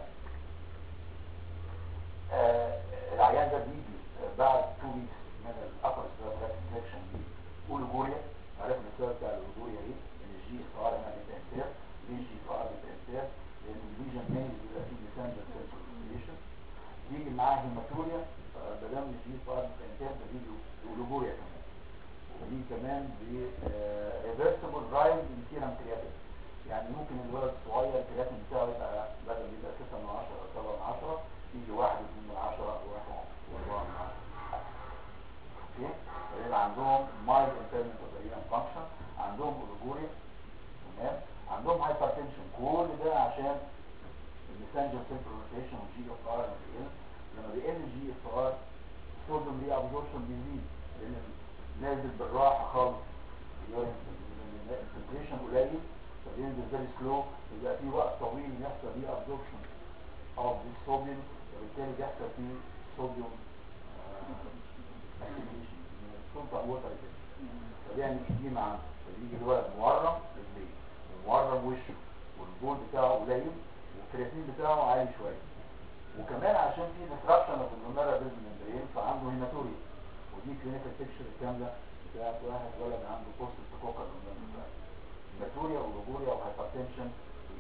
آه العيان ده بيجي آه بعد 2 weeks من الابر respiratory infection دي اوليجوريا عرفنا السبب بتاع الاوليجوريا ايه؟ ان الجي اف ار هنا بيتأثر ليه الجي اف ار بيتأثر؟ لان الليجن مين بيبقى فيه messenger cell proliferation يجي معاه هيماتوريا ما دام الجي اف ار بيتأثر ده بيجي اوليجوريا كمان ودي كمان ب ريفرسبل رايز ان سيرم كرياتين يعني ممكن الولد الصغير الكرياتين بتاعه يبقى بدل يبقى 6 من 10 او 7 من 10 يجي 1 2 من 10 او 1 و4 من 10 اوكي فيبقى عندهم مايل انترنت اوف فانكشن عندهم اوليجوريا تمام عندهم هايبرتنشن كل ده عشان المسنجر سيل بروليفريشن والجي اف ار بيقل لما بيقل الجي اف ار الصوديوم ري ابزوربشن بيزيد لان نازل بالراحه خالص الفلتريشن قليل فبينزل فيري سلو يبقى في وقت طويل يحصل فيه ابزوربشن اوف ذا صوديوم وبالتالي بيحصل فيه صوديوم اكيميليشن سلطه ووتر كده فبيعمل اديمه عنده فبيجي الولد مورم رجليه ومورم وشه والبول بتاعه قليل والكرياتين بتاعه عالي شويه وكمان عشان في ديستراكشن اوف الجلوميرا بيز ممبرين فعنده هيماتوريا ودي كلينيكال بيكتشر الكامله بتاعت واحد ولد عنده بوست ستوكوكر هيماتوريا ولوجوريا وهايبرتنشن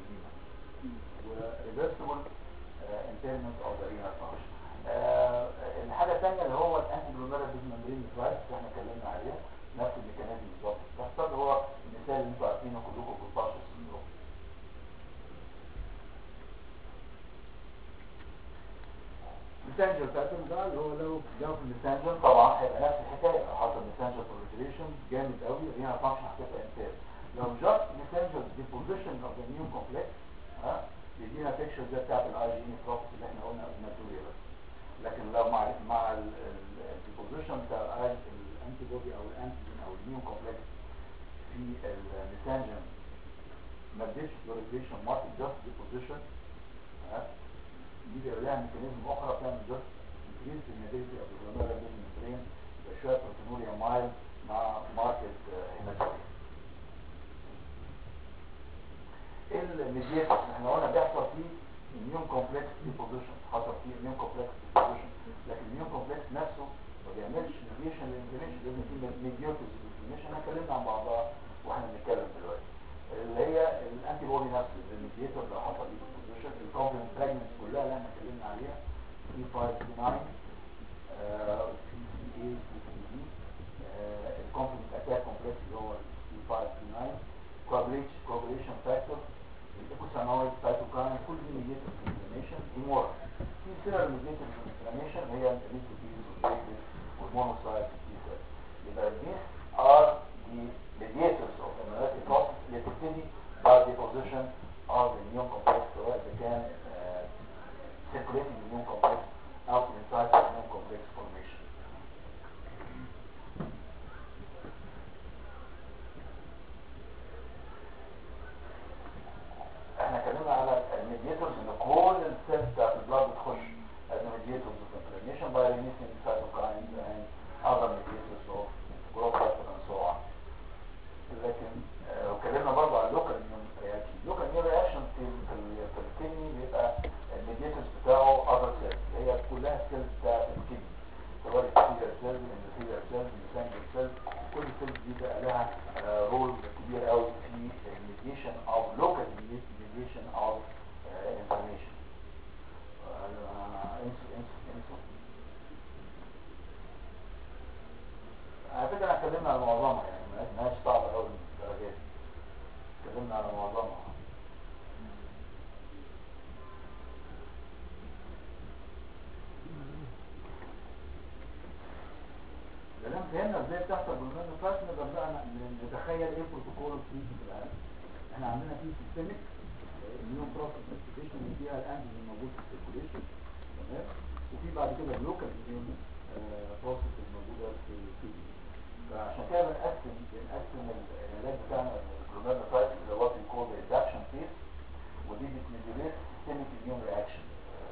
وريفرسبل انترمنت اوف ذا رينال فانكشن الحاجه الثانيه اللي هو الانتي جلوميرا بيز ممبرين ديفايس اللي احنا اتكلمنا عليها نفس الميكانيزم بالظبط بتحصل هو المثال اللي انتوا عارفينه كلكم في الباشا سندروم مسنجر باترن ده اللي هو لو جو في المسنجر طبعا هيبقى نفس الحكايه لو حصل مسنجر بروليفريشن جامد قوي الرينا فانكشن هتبقى انتاج لو جاست مسنجر ديبوزيشن اوف ذا نيو كومبلكس ها بيدينا بيكتشر زي بتاعت الاي جي ان بروبرتي اللي احنا قلنا الماتوريا بس لكن لو مع مع الديبوزيشن بتاع الانتي بودي او الانتيجين او النيو كومبلكس في المسنجر ما اديتش بروليفريشن ماركت جاست ديبوزيشن ها دي بيبقى لها ميكانيزم اخرى بتعمل جاست انكريز الميديتي او الجلوميرا بين الممبرين يبقى شويه بروتينوريا مايل مع ماركت هيماتوريا الميديتر احنا قلنا بيحصل فيه اميون كومبلكس ديبوزيشن حصل فيه اميون كومبلكس ديبوزيشن لكن الاميون كومبلكس نفسه ما بيعملش ميديشن للانفلاميشن لازم في ميديوتس للانفلاميشن احنا اتكلمنا عن بعضها واحنا بنتكلم دلوقتي اللي هي الانتي بودي نفسه الميديتور لو حصل فيه ديبوزيشن الكومبلكس براجنس كلها اللي احنا اتكلمنا عليها E5 9 النيوكليوس والبيتس والمونوسايت والتي سيل يبقى these are the mediators of the immunity process اللي بتبتدي by deposition of the immune complex سواء اذا كان uh, circulating immune complex او inside the immune complex formation احنا اتكلمنا على الميدياتورز ان كل السيلز بتاعت البلاد بتخش as mediators of inflammation by releasing cytokines and other mediators of growth factor and so on. لكن آه، واتكلمنا برضه على اللوكال immune reaction. اللوكال immune reaction في في ال- في الكدني بيبقى الميدياتورز بتاعه other cells اللي هي كلها السيلز بتاعت الكدني سواء البكتيريا سيلز الاندوثيليال سيلز الميسانجل سيلز كل السيلز دي بقى لها رول كبير قوي في الميديشن او لوكال ميديشن او انفلاميشن انسو انسو انسو على فكرة احنا اتكلمنا على معظمها يعني ما هيش صعبة قوي الدرجات دي. اتكلمنا على معظمها لما فهمنا ازاي بتحصل بالمنظر فات نقدر بقى ن- نتخيل ايه بروتوكول التريتمنت العام احنا عندنا فيه سيستميك النيوم بروسس انستيتيشن اللي فيها الانتيجين موجود في السيركوليشن تمام وفي بعد كده اللوكال نيوم بروسس الموجوده في الكيدني فعشان كده بنقسم بنقسم العلاج بتاعنا الجلوميرولوسايت اللي هو بيكون ريدكشن فيس ودي بتميديوليت سيستميك immune رياكشن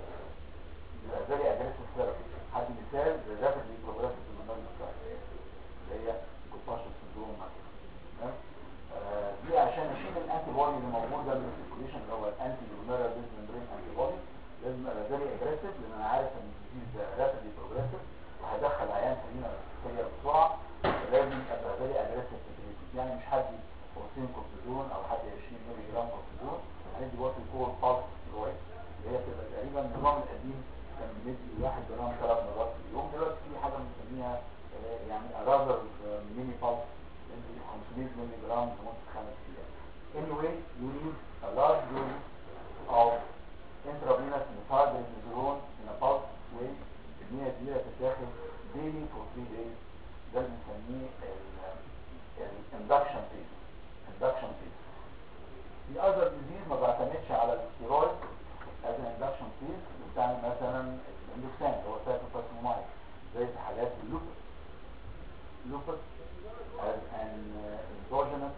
يبقى زي اجريسيف ثيرابي حد مثال رابيدلي بروجريسيف جلوميرولوسايت اللي هي كوباشن سندروم مثلا تمام آه، دي عشان اشيل الانتي بودي اللي موجود ده من السيركوليشن اللي هو الانتي جلوميرال بيز ممبرين انتي بودي لازم ابقى فيري اجريسيف لان انا عارف ان الديزيز ده رابيدلي بروجريسيف وهيدخل عيان سليمه فيا بسرعه فلازم ابقى فيري اجريسيف في التريتمنت يعني مش هدي 40 كورتيزون او هدي 20 مللي جرام كورتيزون هندي وات يكون بالس ستيرويد اللي هي بتبقى تقريبا النظام القديم كان بندي 1 جرام ثلاث مرات في اليوم دلوقتي في حاجه بنسميها آه، يعني اراذر ميني بالس 500 مللي جرام لمده خمس ايام. Anyway, you need a large dose of intravenous methylprednisolone in a pulse way كمية كبيرة تتاخد daily for 3 days ده اللي بنسميه ال induction phase induction phase في other disease ما بعتمدش على الستيرويد as an induction phase بستعمل مثلا الاندوكسان اللي هو سايكلوفاسمومايد زي في حالات اللوبس lupus as an uh, endogenous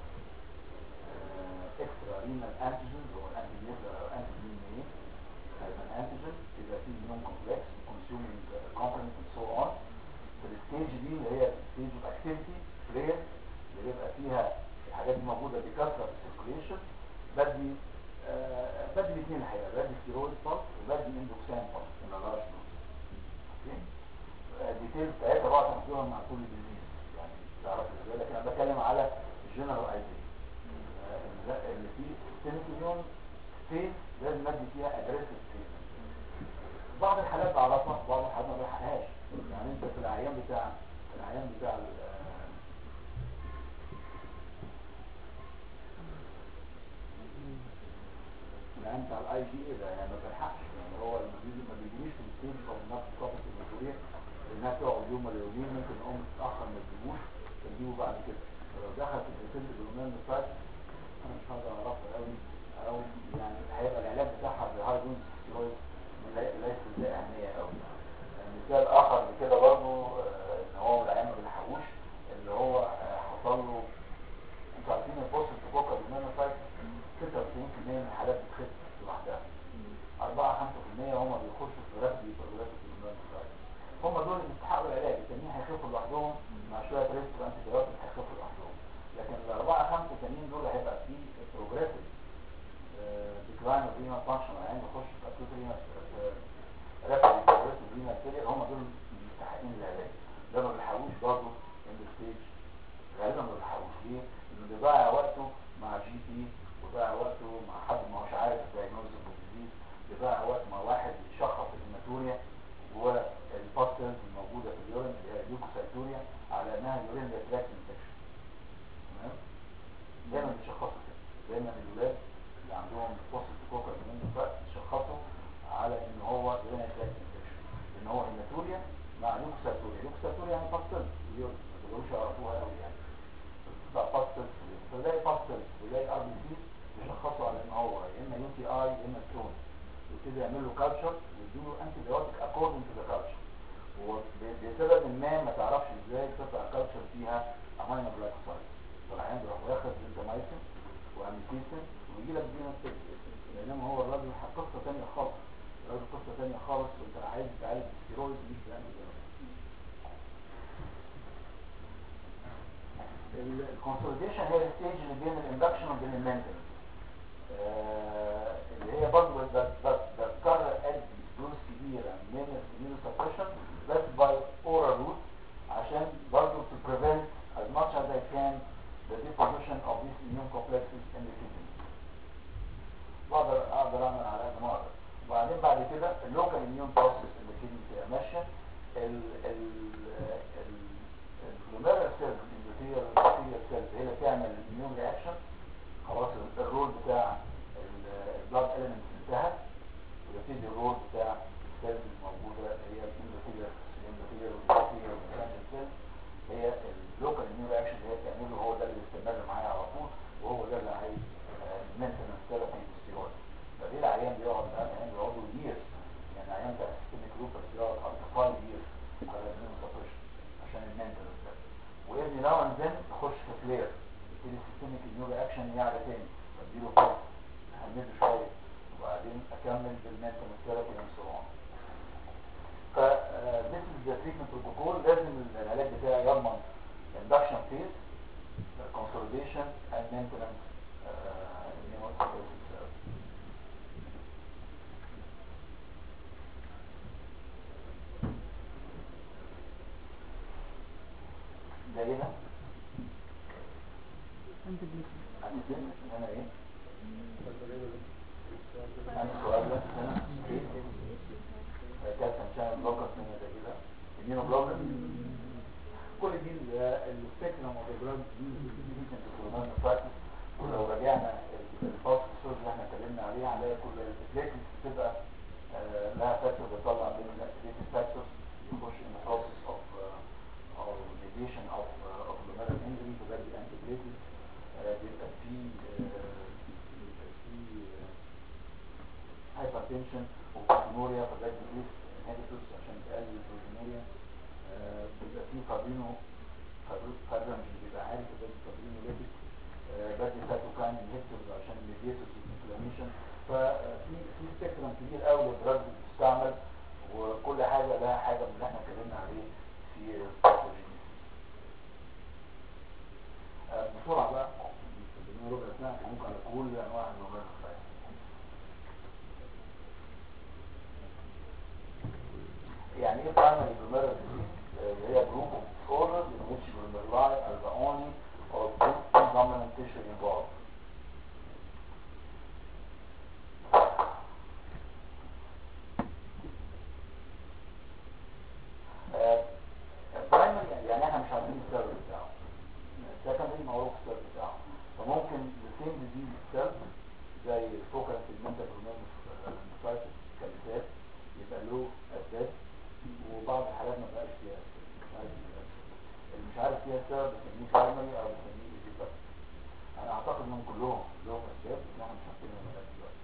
uh, extrarenal antigen or antinuclear or antigen as an antigen إذا في immune complex consuming uh, components and so on في الستيج دي اللي هي stage of activity phase اللي بيبقى فيها الحاجات دي موجودة بكثرة في السيركوليشن بدي آه بدي الاثنين الحقيقة بدي ستيرويد بالس وبدي اندوكسان بالس in a large dose اوكي الديتيلز بتاعتها بقى تاخدوها مع كل ديزيز يعني تعرف ازاي لكن انا بتكلم على الجنرال ايديا اللي فيه سيستميك اميون فيز لازم ادي فيها اجريسيف فيز بعض الحالات بعرفها بعض الحالات ما بلحقهاش يعني انت في العيان بتاع العيان بتاع ال- آه، العيان بتاع الاي جي اي ده يعني ما بلحقش يعني هو لما بيجي ما بيجيش في الستيج او النفس فتره المسؤوليه لانها تقعد يوم ولا يومين ممكن الام تتاخر ما تجيبوش تجيبه بعد كده فلو دخل في السن بالهرمون بتاعت انا مش هقدر اعرفها قوي او يعني هيبقى العلاج بتاعها بالهاي دوز ستيرويد ليس ذا اهميه قوي مثال اخر لكده برضه آه، ان هو العيان ما بيلحقوش اللي هو آه، حصل له انتوا عارفين البوست الفوكال المانوفايت 96% من الحالات بتخف لوحدها 4 5% هم بيخشوا في رفض بروجريسيف المانوفايت هم دول اللي بيستحقوا العلاج التانيين هيخفوا لوحدهم مع شويه ريسك وانتي بايوتيك هيخفوا لوحدهم لكن الاربعه خمسه التانيين دول هيبقى في بروجريسيف ديكلاين اوف رينال فانكشن يعني يخش في اكيوت رينال رفض بروجريسيف رينال فيلير هم دول المستحقين العلاج ده ما بيلحقوش برضه ان ستيج غالبا ما بيلحقوش ليه؟ انه بيضيع وقته مع جي بي وضيع وقته مع حد ما هوش عارف الدايجنوز اوف الديزيز بيضيع وقت مع واحد يشخص الهيماتوريا والباستلز الموجوده في اليورين اللي هي الليوكوسايتوريا على انها يورين تراكت انفكشن تمام دايما بيشخصوا كده دايما الولاد اللي عندهم بوست كوكر من بيشخصوا على ان هو يورين تراكت انفكشن ان هو هيماتوريا مع لوكساتوري لوكساتوري يعني باستل ما تقدروش يعرفوها قوي يعني بتطلع باستل فلاقي باستل ويلاقي ار بي سي يشخصوا على ان هو يا اما يو تي اي يا اما ستون ويبتدي يعمل له كالتشر ويدوا له انتي بايوتيك اكوردنج تو ذا كالتشر وبسبب ما ما تعرفش ازاي تطلع كالتشر فيها امينو جلايكوسايد فالعيان بيروح واخد زنتامايسين واميتيسين ويجي لك دينا بينما هو الراجل قصه ثانيه خالص الراجل قصه ثانيه خالص وانت عايز تعالج ستيرويد مش بتعمل الكونسوليديشن هي الستيج اللي بين الاندكشن وبين المينتنس اللي هي برضه بتكرر ادي دوز كبيره من الاميونو سبريشن بس باي اورال روت عشان برضه to prevent as much as I can the deposition of these immune complexes in the kidney بقدر اقدر اعمل على قد ما اقدر وبعدين بعد كده اللوكال اميون بروسيس اللي الكدني بتبقى ماشيه الجلوميرال سيلز الاندوثيال البكتيريال سيلز هي اللي بتعمل الاميون رياكشن خلاص الرول بتاع البلاد اليمنتس انتهى ويبتدي الرول بتاع السيلز الموجوده اللي هي الاندوثيال الاندوثيال والبكتيريال والبلانت سيلز هي اللوكال اميون رياكشن اللي هي بتعمله هو ده اللي بيستمر معايا على طول وهو ده اللي عايز مينتنس ثيرابي ستيرويد فدي العيان بيقعد العيان بيقعدوا ييرز يعني العيان بتاع السيستميك لوبس بيقعد up to 5 years على الاميون سبريشن عشان المينتنس ده وابني ناو اند ذن اخش في فلير يبتدي السيستميك اميون رياكشن يعلى تاني فاديله فوق اهمله شويه وبعدين اكمل بالمينتنس ثيرابي and so on ف this is the treatment protocol لازم العلاج بتاعي يضمن induction phase consolidation and maintenance uh, immunosuppressive therapy. ده ايه ده؟ انتبليك هنا ايه؟ انا السؤال ده هنا ايه؟ كالسيوم شانل بلوكر هنا ده كده immunoglobulin كل دي السبيكترم اوف الدراج دي ممكن تكون براكتس ولو رجعنا الفاست سورس اللي احنا اتكلمنا عليه هنلاقي كل البليتلز بتبقى آه، لها فاكتور بتطلع بين الاكتيفيتي فاكتورز يخش ان بروسيس اوف او ميديشن اوف اوف glomerular انجري فبدي انتي بليتلز بيبقى في آه، بيبقى في هايبرتنشن وبروتينوريا فبدي ليست انهبيتورز عشان تقلل البروتينوريا آه، بيبقى فيه فابرينو فابرين بيبقى عالي فبدي فابرينو ليبيك بدي ساتوكاين انهبيتورز عشان الميديتورز والانفلاميشن ففي في سبيكترم كبير قوي للدراجز اللي بتستعمل وكل حاجه لها حاجه من اللي احنا اتكلمنا عليه في الباثوجينيس بسرعه بقى بدنا ربع ساعه ممكن على كل انواع النوبات يعني ايه primary glomerular disease اللي هي group of disorders in which glomeruli are the only or predominant tissue involved برايمري يعني احنا مش عارفين السبب بتاعه سكندري معروف السبب بتاعه فممكن السيم ديزيز سيلز زي الفوكال سيجمنتال كروماتوس كالسات يبقى له اسباب وبعض الحالات ما بقاش فيها اسباب مش عارف فيها اسباب اللي مش عارف فيها السبب بنسميه برايمري او بنسميه ايزيباس انا اعتقد انهم كلهم لهم اسباب بس احنا مش عارفينهم لغايه دلوقتي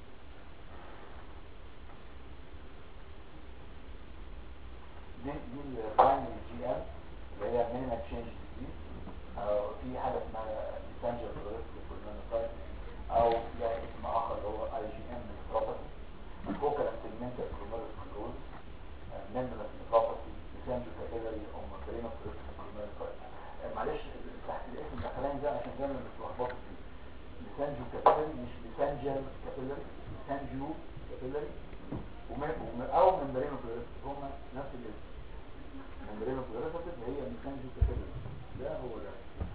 دي دي البرايمري جي ام اللي هي مينيمال تشينج ديزيز او في حاجه اسمها ديسانجر كولونوسايتس او لها اسم اخر اللي هو اي جي ام نيفروباثي فوكال سيجمنتال كروماتوس ممبرس نيفروباثي ديسانجر كابيلاري او ممبرينو كولونوسايتس معلش تحت الاسم الاخراني ده عشان دايما بتلخبطوا فيه ديسانجو كابيلاري مش ديسانجل كابيلاري ديسانجو كابيلاري او ممبرينو كولونوسايتس هما نفس الاسم ممبرينو كولونوسايتس هي ديسانجو كابيلاري ده هو ده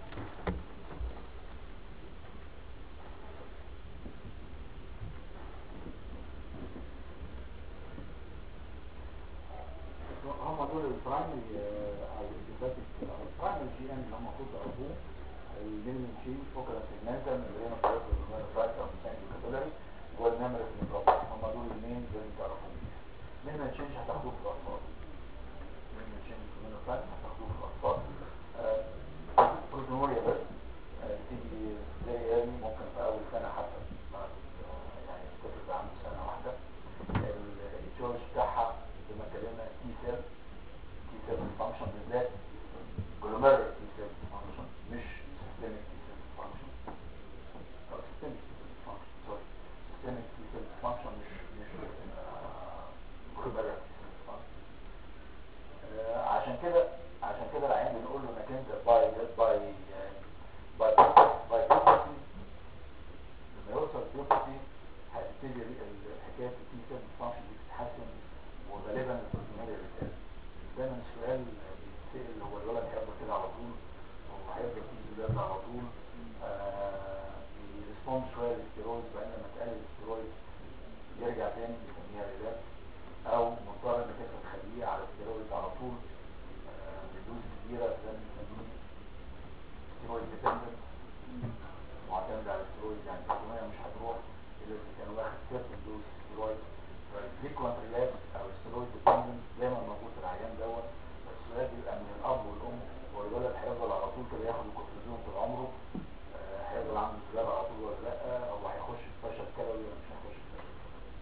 هم دول البرايمري او الانتيباتيك او البرايمري جي ام اللي هم المفروض تعرفوه المينيمم تشين فوكال سيجمنتال ممبرينو كولونوسايتس او ديسانجو كابيلاري والممبرس نيفروباثي هم دول الاثنين لازم تعرفوهم مينيمم تشينج هتاخدوه في الاطفال مينيمم تشينج الفن هتاخدوه في الاطفال بروتينوريا بس آه، بتيجي زي يعني ممكن في اول سنه حتى بعد آه، يعني الطفل ده عنده سنه واحده الاتيولوجي بتاعها زي ما اتكلمنا تي سيل تي سيل فانكشن بالذات جلوميرر تي سيل فانكشن مش سيستميك تي سيل فانكشن او سيستميك تي سيل فانكشن سوري سيستميك تي سيل فانكشن مش مش جلوميرر تي سيل فانكشن آه، عشان كده عشان كده العيان بنقول له انك انت باي باي باي باي بروبرتي لما يوصل بروبرتي هتبتدي ال- ال- حكايه التي سيل فانكشن دي تتحسن وغالبا البروتينوريا بتقل دايما السؤال بيتسال هو الولد هيفضل كده على طول هو هيفضل تي سيل على طول آه، بيرسبوند شويه للستيرويد بعدين لما تقلل الستيرويد يرجع تاني يسميها ريلاكس او مضطر انك انت تخليه على الستيرويد على طول آه، بدوز كبيره ده بنسميه ستيرويد ديبندنت معتمد على الستيرويد يعني الكميه مش هتروح الا اذا كان واخد سيرتن دوز ستيرويد فالفريكوانت ريلاكس او الستيرويد ديبندنت دايما موجود في العيان دوت السؤال بيبقى من الاب والام هو الولد هيفضل على طول كده ياخد الكورتيزون طول عمره آه، هيفضل عنده سجاره على طول ولا لا او هيخش في فشل كلوي ولا مش هيخش في فشل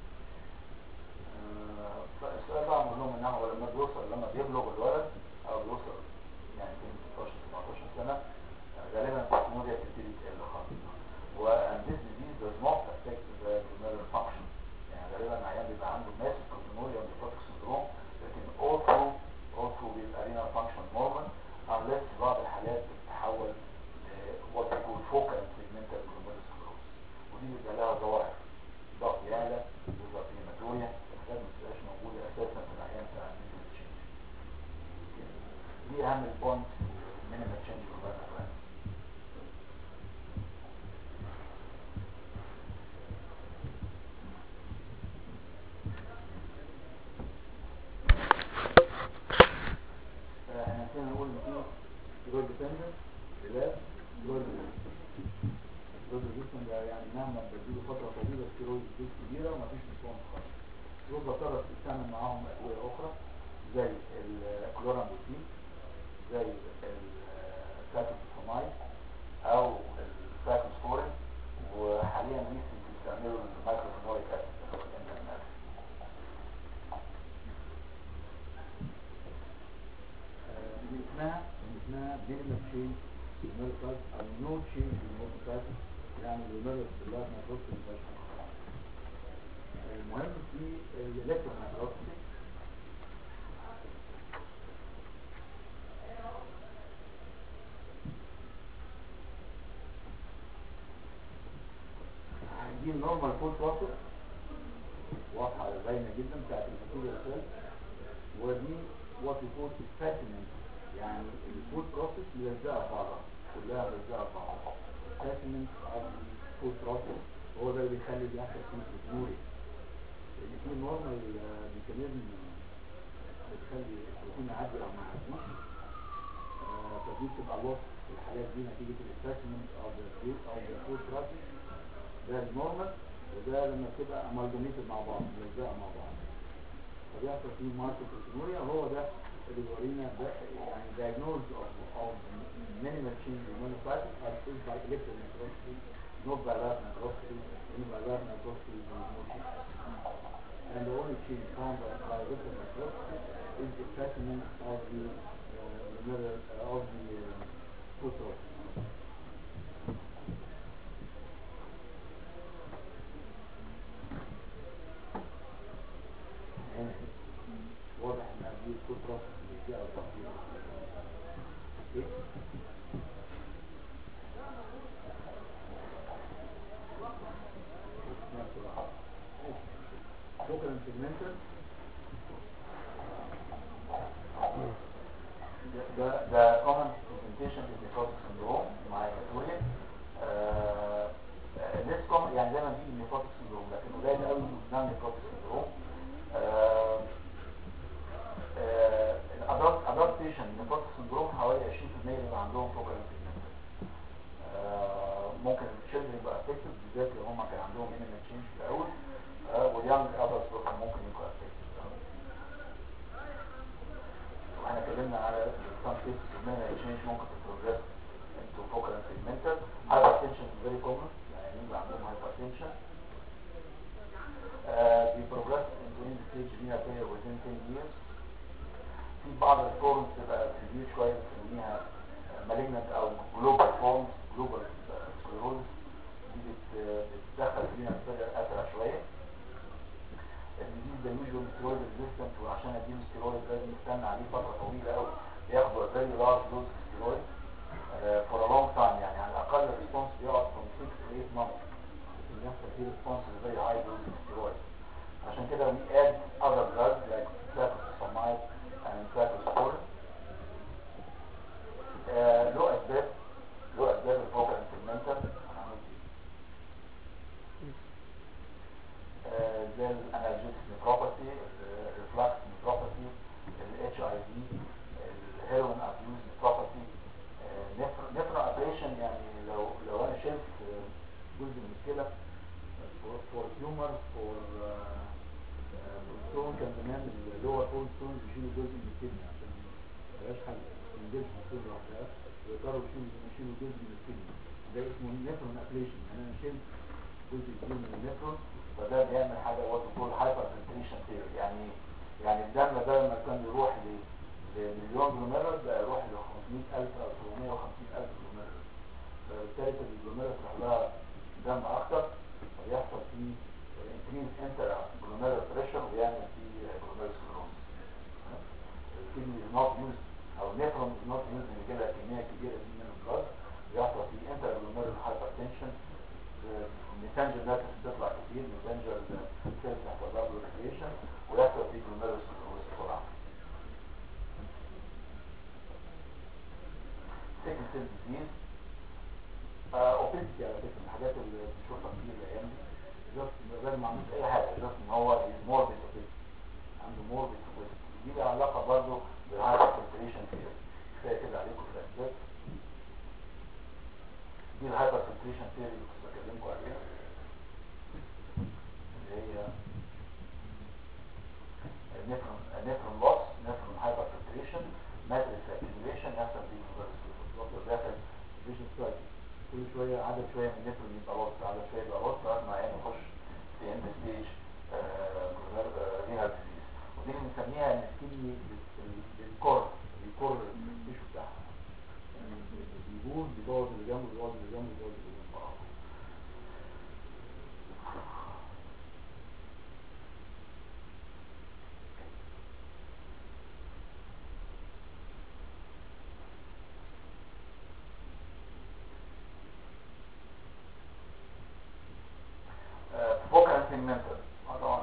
آه، فالسؤال بقى مهم انه هو لما بيوصل لما بيبلغ الولد او بيوصل يعني في 16 17 سنه آه، غالبا الكورتيزون بتبتدي تقل خالص و and this disease does not affect the glomerular function يعني غالبا العيان بيبقى عنده ماسك كورتيزونيا نيفروتيك syndrome لكن all through all through بيبقى renal function normal unless في بعض الحالات بتتحول ل what we call focal segmental glomerulosclerosis ودي بيبقى لها ظواهر ضغط يعلى يظهر في هيماتوريا الحاجات ما بتبقاش موجوده اساسا في العيان بتاع المينيمال تشينج دي اهم البوينت مينيمال تشينج في البلد احنا نسينا نقول ان في ستيرويد ديبندنت علاج ستيرويد ستيرويد ريزيستنت ده يعني مهما بديله فتره طويله ستيرويد دوز كبيره ومفيش ريسبونس خالص دول بضطر تستعمل معاهم ادويه اخرى زي الكلورامبوتين زي الساكوسفامايد او الساكوسفورين وحاليا لسه بيستعملوا المايكروفينوليك اسيد اللي هو الام دي اسمها دي اسمها مينيمال تشينج في الميركاز او نو تشينج في الميركاز يعني الميركاز بالله ما توصل للبشر المهم في الالكترومagnetic دي النورمال فود بروسيس واضحه باينه جدا بتاعت الفاتوره الثالث ودي وات يقول سبيسيمنت يعني الفود بروسيس ملزقه في بعضها كلها ملزقه في بعضها سبيسيمنت اوف فود بروسيس هو ده اللي بيخلي بيحصل فيه بروتينوريا لان في نورمال ميكانيزم بتخلي البروتين يعدي او ما يعديش آه، فدي بتبقى لوس في الحالات دي نتيجه السبيسيمنت اوف ذا اوف ذا فود بروسيس ده النورمال وده لما بتبقى امالجميتد مع بعض ملزقه مع بعض فبيحصل فيه ماركت بروتينوريا وهو ده اللي بيورينا ده يعني diagnosis of, of minimal change in monocytes as is by electron microscopy, not by lab microscopy, only by lab microscopy there is no change. And the only change found by, by electron microscopy is the specimen of the uh, the mirror, uh, of the uh, foot rock. هنا واضح انها دي الفوت بروسس اللي فيها التطبيق اوكي شكرا سيجمنتال ده ده common presentation في nephrotic syndrome مع هيماتوريا less common يعني دايما بيجي nephrotic syndrome لكن قليل قوي non nephrotic syndrome آه، آه، الادلت ادلت بيشن نيفروتيك سندروم حوالي 20% بيبقى عندهم فوكال بيجمنت ممكن الشيلدرن يبقى افكتد بالذات لو هم كان عندهم مينيمال تشينج في الاول آه، واليانج ادلتس ممكن يبقوا افكتد واحنا اتكلمنا على some cases of memory change ممكن تبروجريس into focal and segmental hypertension is very common يعني يبقى عندهم hypertension uh, we progress into end stage renal failure within 10 years في بعض الفورمز تبقى سيفير شويه بنسميها malignant او global forms global sclerosis دي بت- بتدخل فينا بطريقه اسرع شويه الديزيز ده يوجوال ستيرويد ريزيستنت وعشان اديله ستيرويد لازم نستنى عليه فتره طويله قوي بياخدوا فيري لارج دوز ستيرويد فور ا لونج تايم يعني على الاقل الريسبونس بيقعد from 6 to 8 months لكن بيحصل فيه ريسبونس فيري هاي دوز ستيرويد عشان كده we add other drugs like cyclophosphamide and cyclosporin آه، له اسباب له اسباب الفوق انترمنتال زي الانالجيتك نيوروباثي الريفلاكس نيوروباثي الاتش اي في الهيروين ابيوز نيوروباثي نفرا ابريشن يعني لو لو انا شلت آه، جزء من الكلى فور تيومر فور ستون كان زمان اللور اول ستون بيشيلوا جزء من الكدني عشان ملهاش حل ما تنزلش من الكدني لوحدها ويقدروا يشيلوا يشيلوا جزء من الكدني ده اسمه نيفرون ابليشن يعني انا شلت جزء كبير من النيفرون فده بيعمل حاجه وات تقول هايبر فلتريشن ثيوري يعني يعني الدم ده لما كان يروح ل لمليون جلوميرس بقى يروح ل 500000 او 750000 جلوميرس فبالتالي الجلوميرس راح لها دم اكتر ويحصل فيه increase انتر جلوميرس بريشر ويعمل فيه جلوميرس كلوز الكدني is not used او نيفرون is not used اللي كده كميه كبيره دي من البلاد بيحصل فيه انتر جلوميرس هايبرتنشن ميسنجر ناتس بتطلع كتير ميسنجر سيلز تحصل لها بلوكيشن ويحصل فيه جلوميرس كلوز بسرعه سيكل سيل ديزيز اوبيزيتي على فكره من الحاجات اللي بنشوفها كتير الايام دي جاست الراجل ما عندوش اي حاجه جاست ان هو موربيد اوبيزيتي عنده موربيد اوبيزيتي دي لها علاقه برضه بالهايبر فلتريشن ثيوري كفايه كده عليكم في الاسباب دي الهايبر فلتريشن ثيوري اللي كنت بكلمكم عليها اللي هي النفرون النفرون لوس نفرون هايبر فلتريشن ماتريكس اكيوميليشن يحصل دي في داخل فيجن سايكل كل شويه عدد شويه من النفرون يبقى لوس عدد شويه يبقى لوس لغايه ما يعني يخش في اند ستيج رينال ديزيز ودي اللي بنسميها ان الكدني بيكر بيكر التيشو بتاعها يعني بيبوظ بيبوظ اللي جنبه بيبوظ اللي جنبه بيبوظ اللي جنبه فوكال سيجمنتال طبعا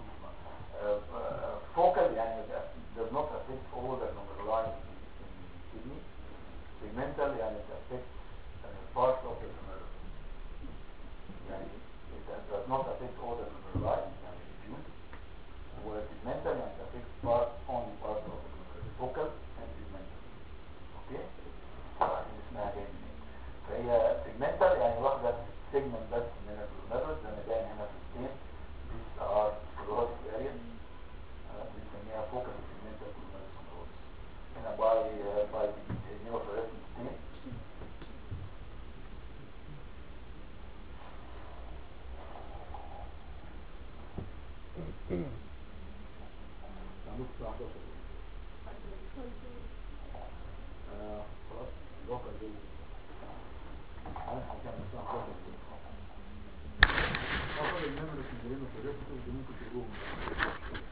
فوكال يعني does not affect all the glomeruli in kidney segmental يعني it affects uh, part of the glomeruli يعني it does not affect all the glomeruli يعني diffuse و segmental يعني it affects part only part of the glomeruli focal and segmental اوكي طبعا دي اسمها جاي منين فهي segmental يعني واخده segment بس من الجلوميرولز زي ما باين هنا في السين these are sclerotic areas uh, بنسميها focal and segmental glomerulosclerosis هنا by uh, by the neurofluorescent stain عندكم الساعة 11 آه، خلاص الواقع دي هنلحق كام الساعة 11 أفضل الميموري في الجريمة في الريسك ممكن تقولوهم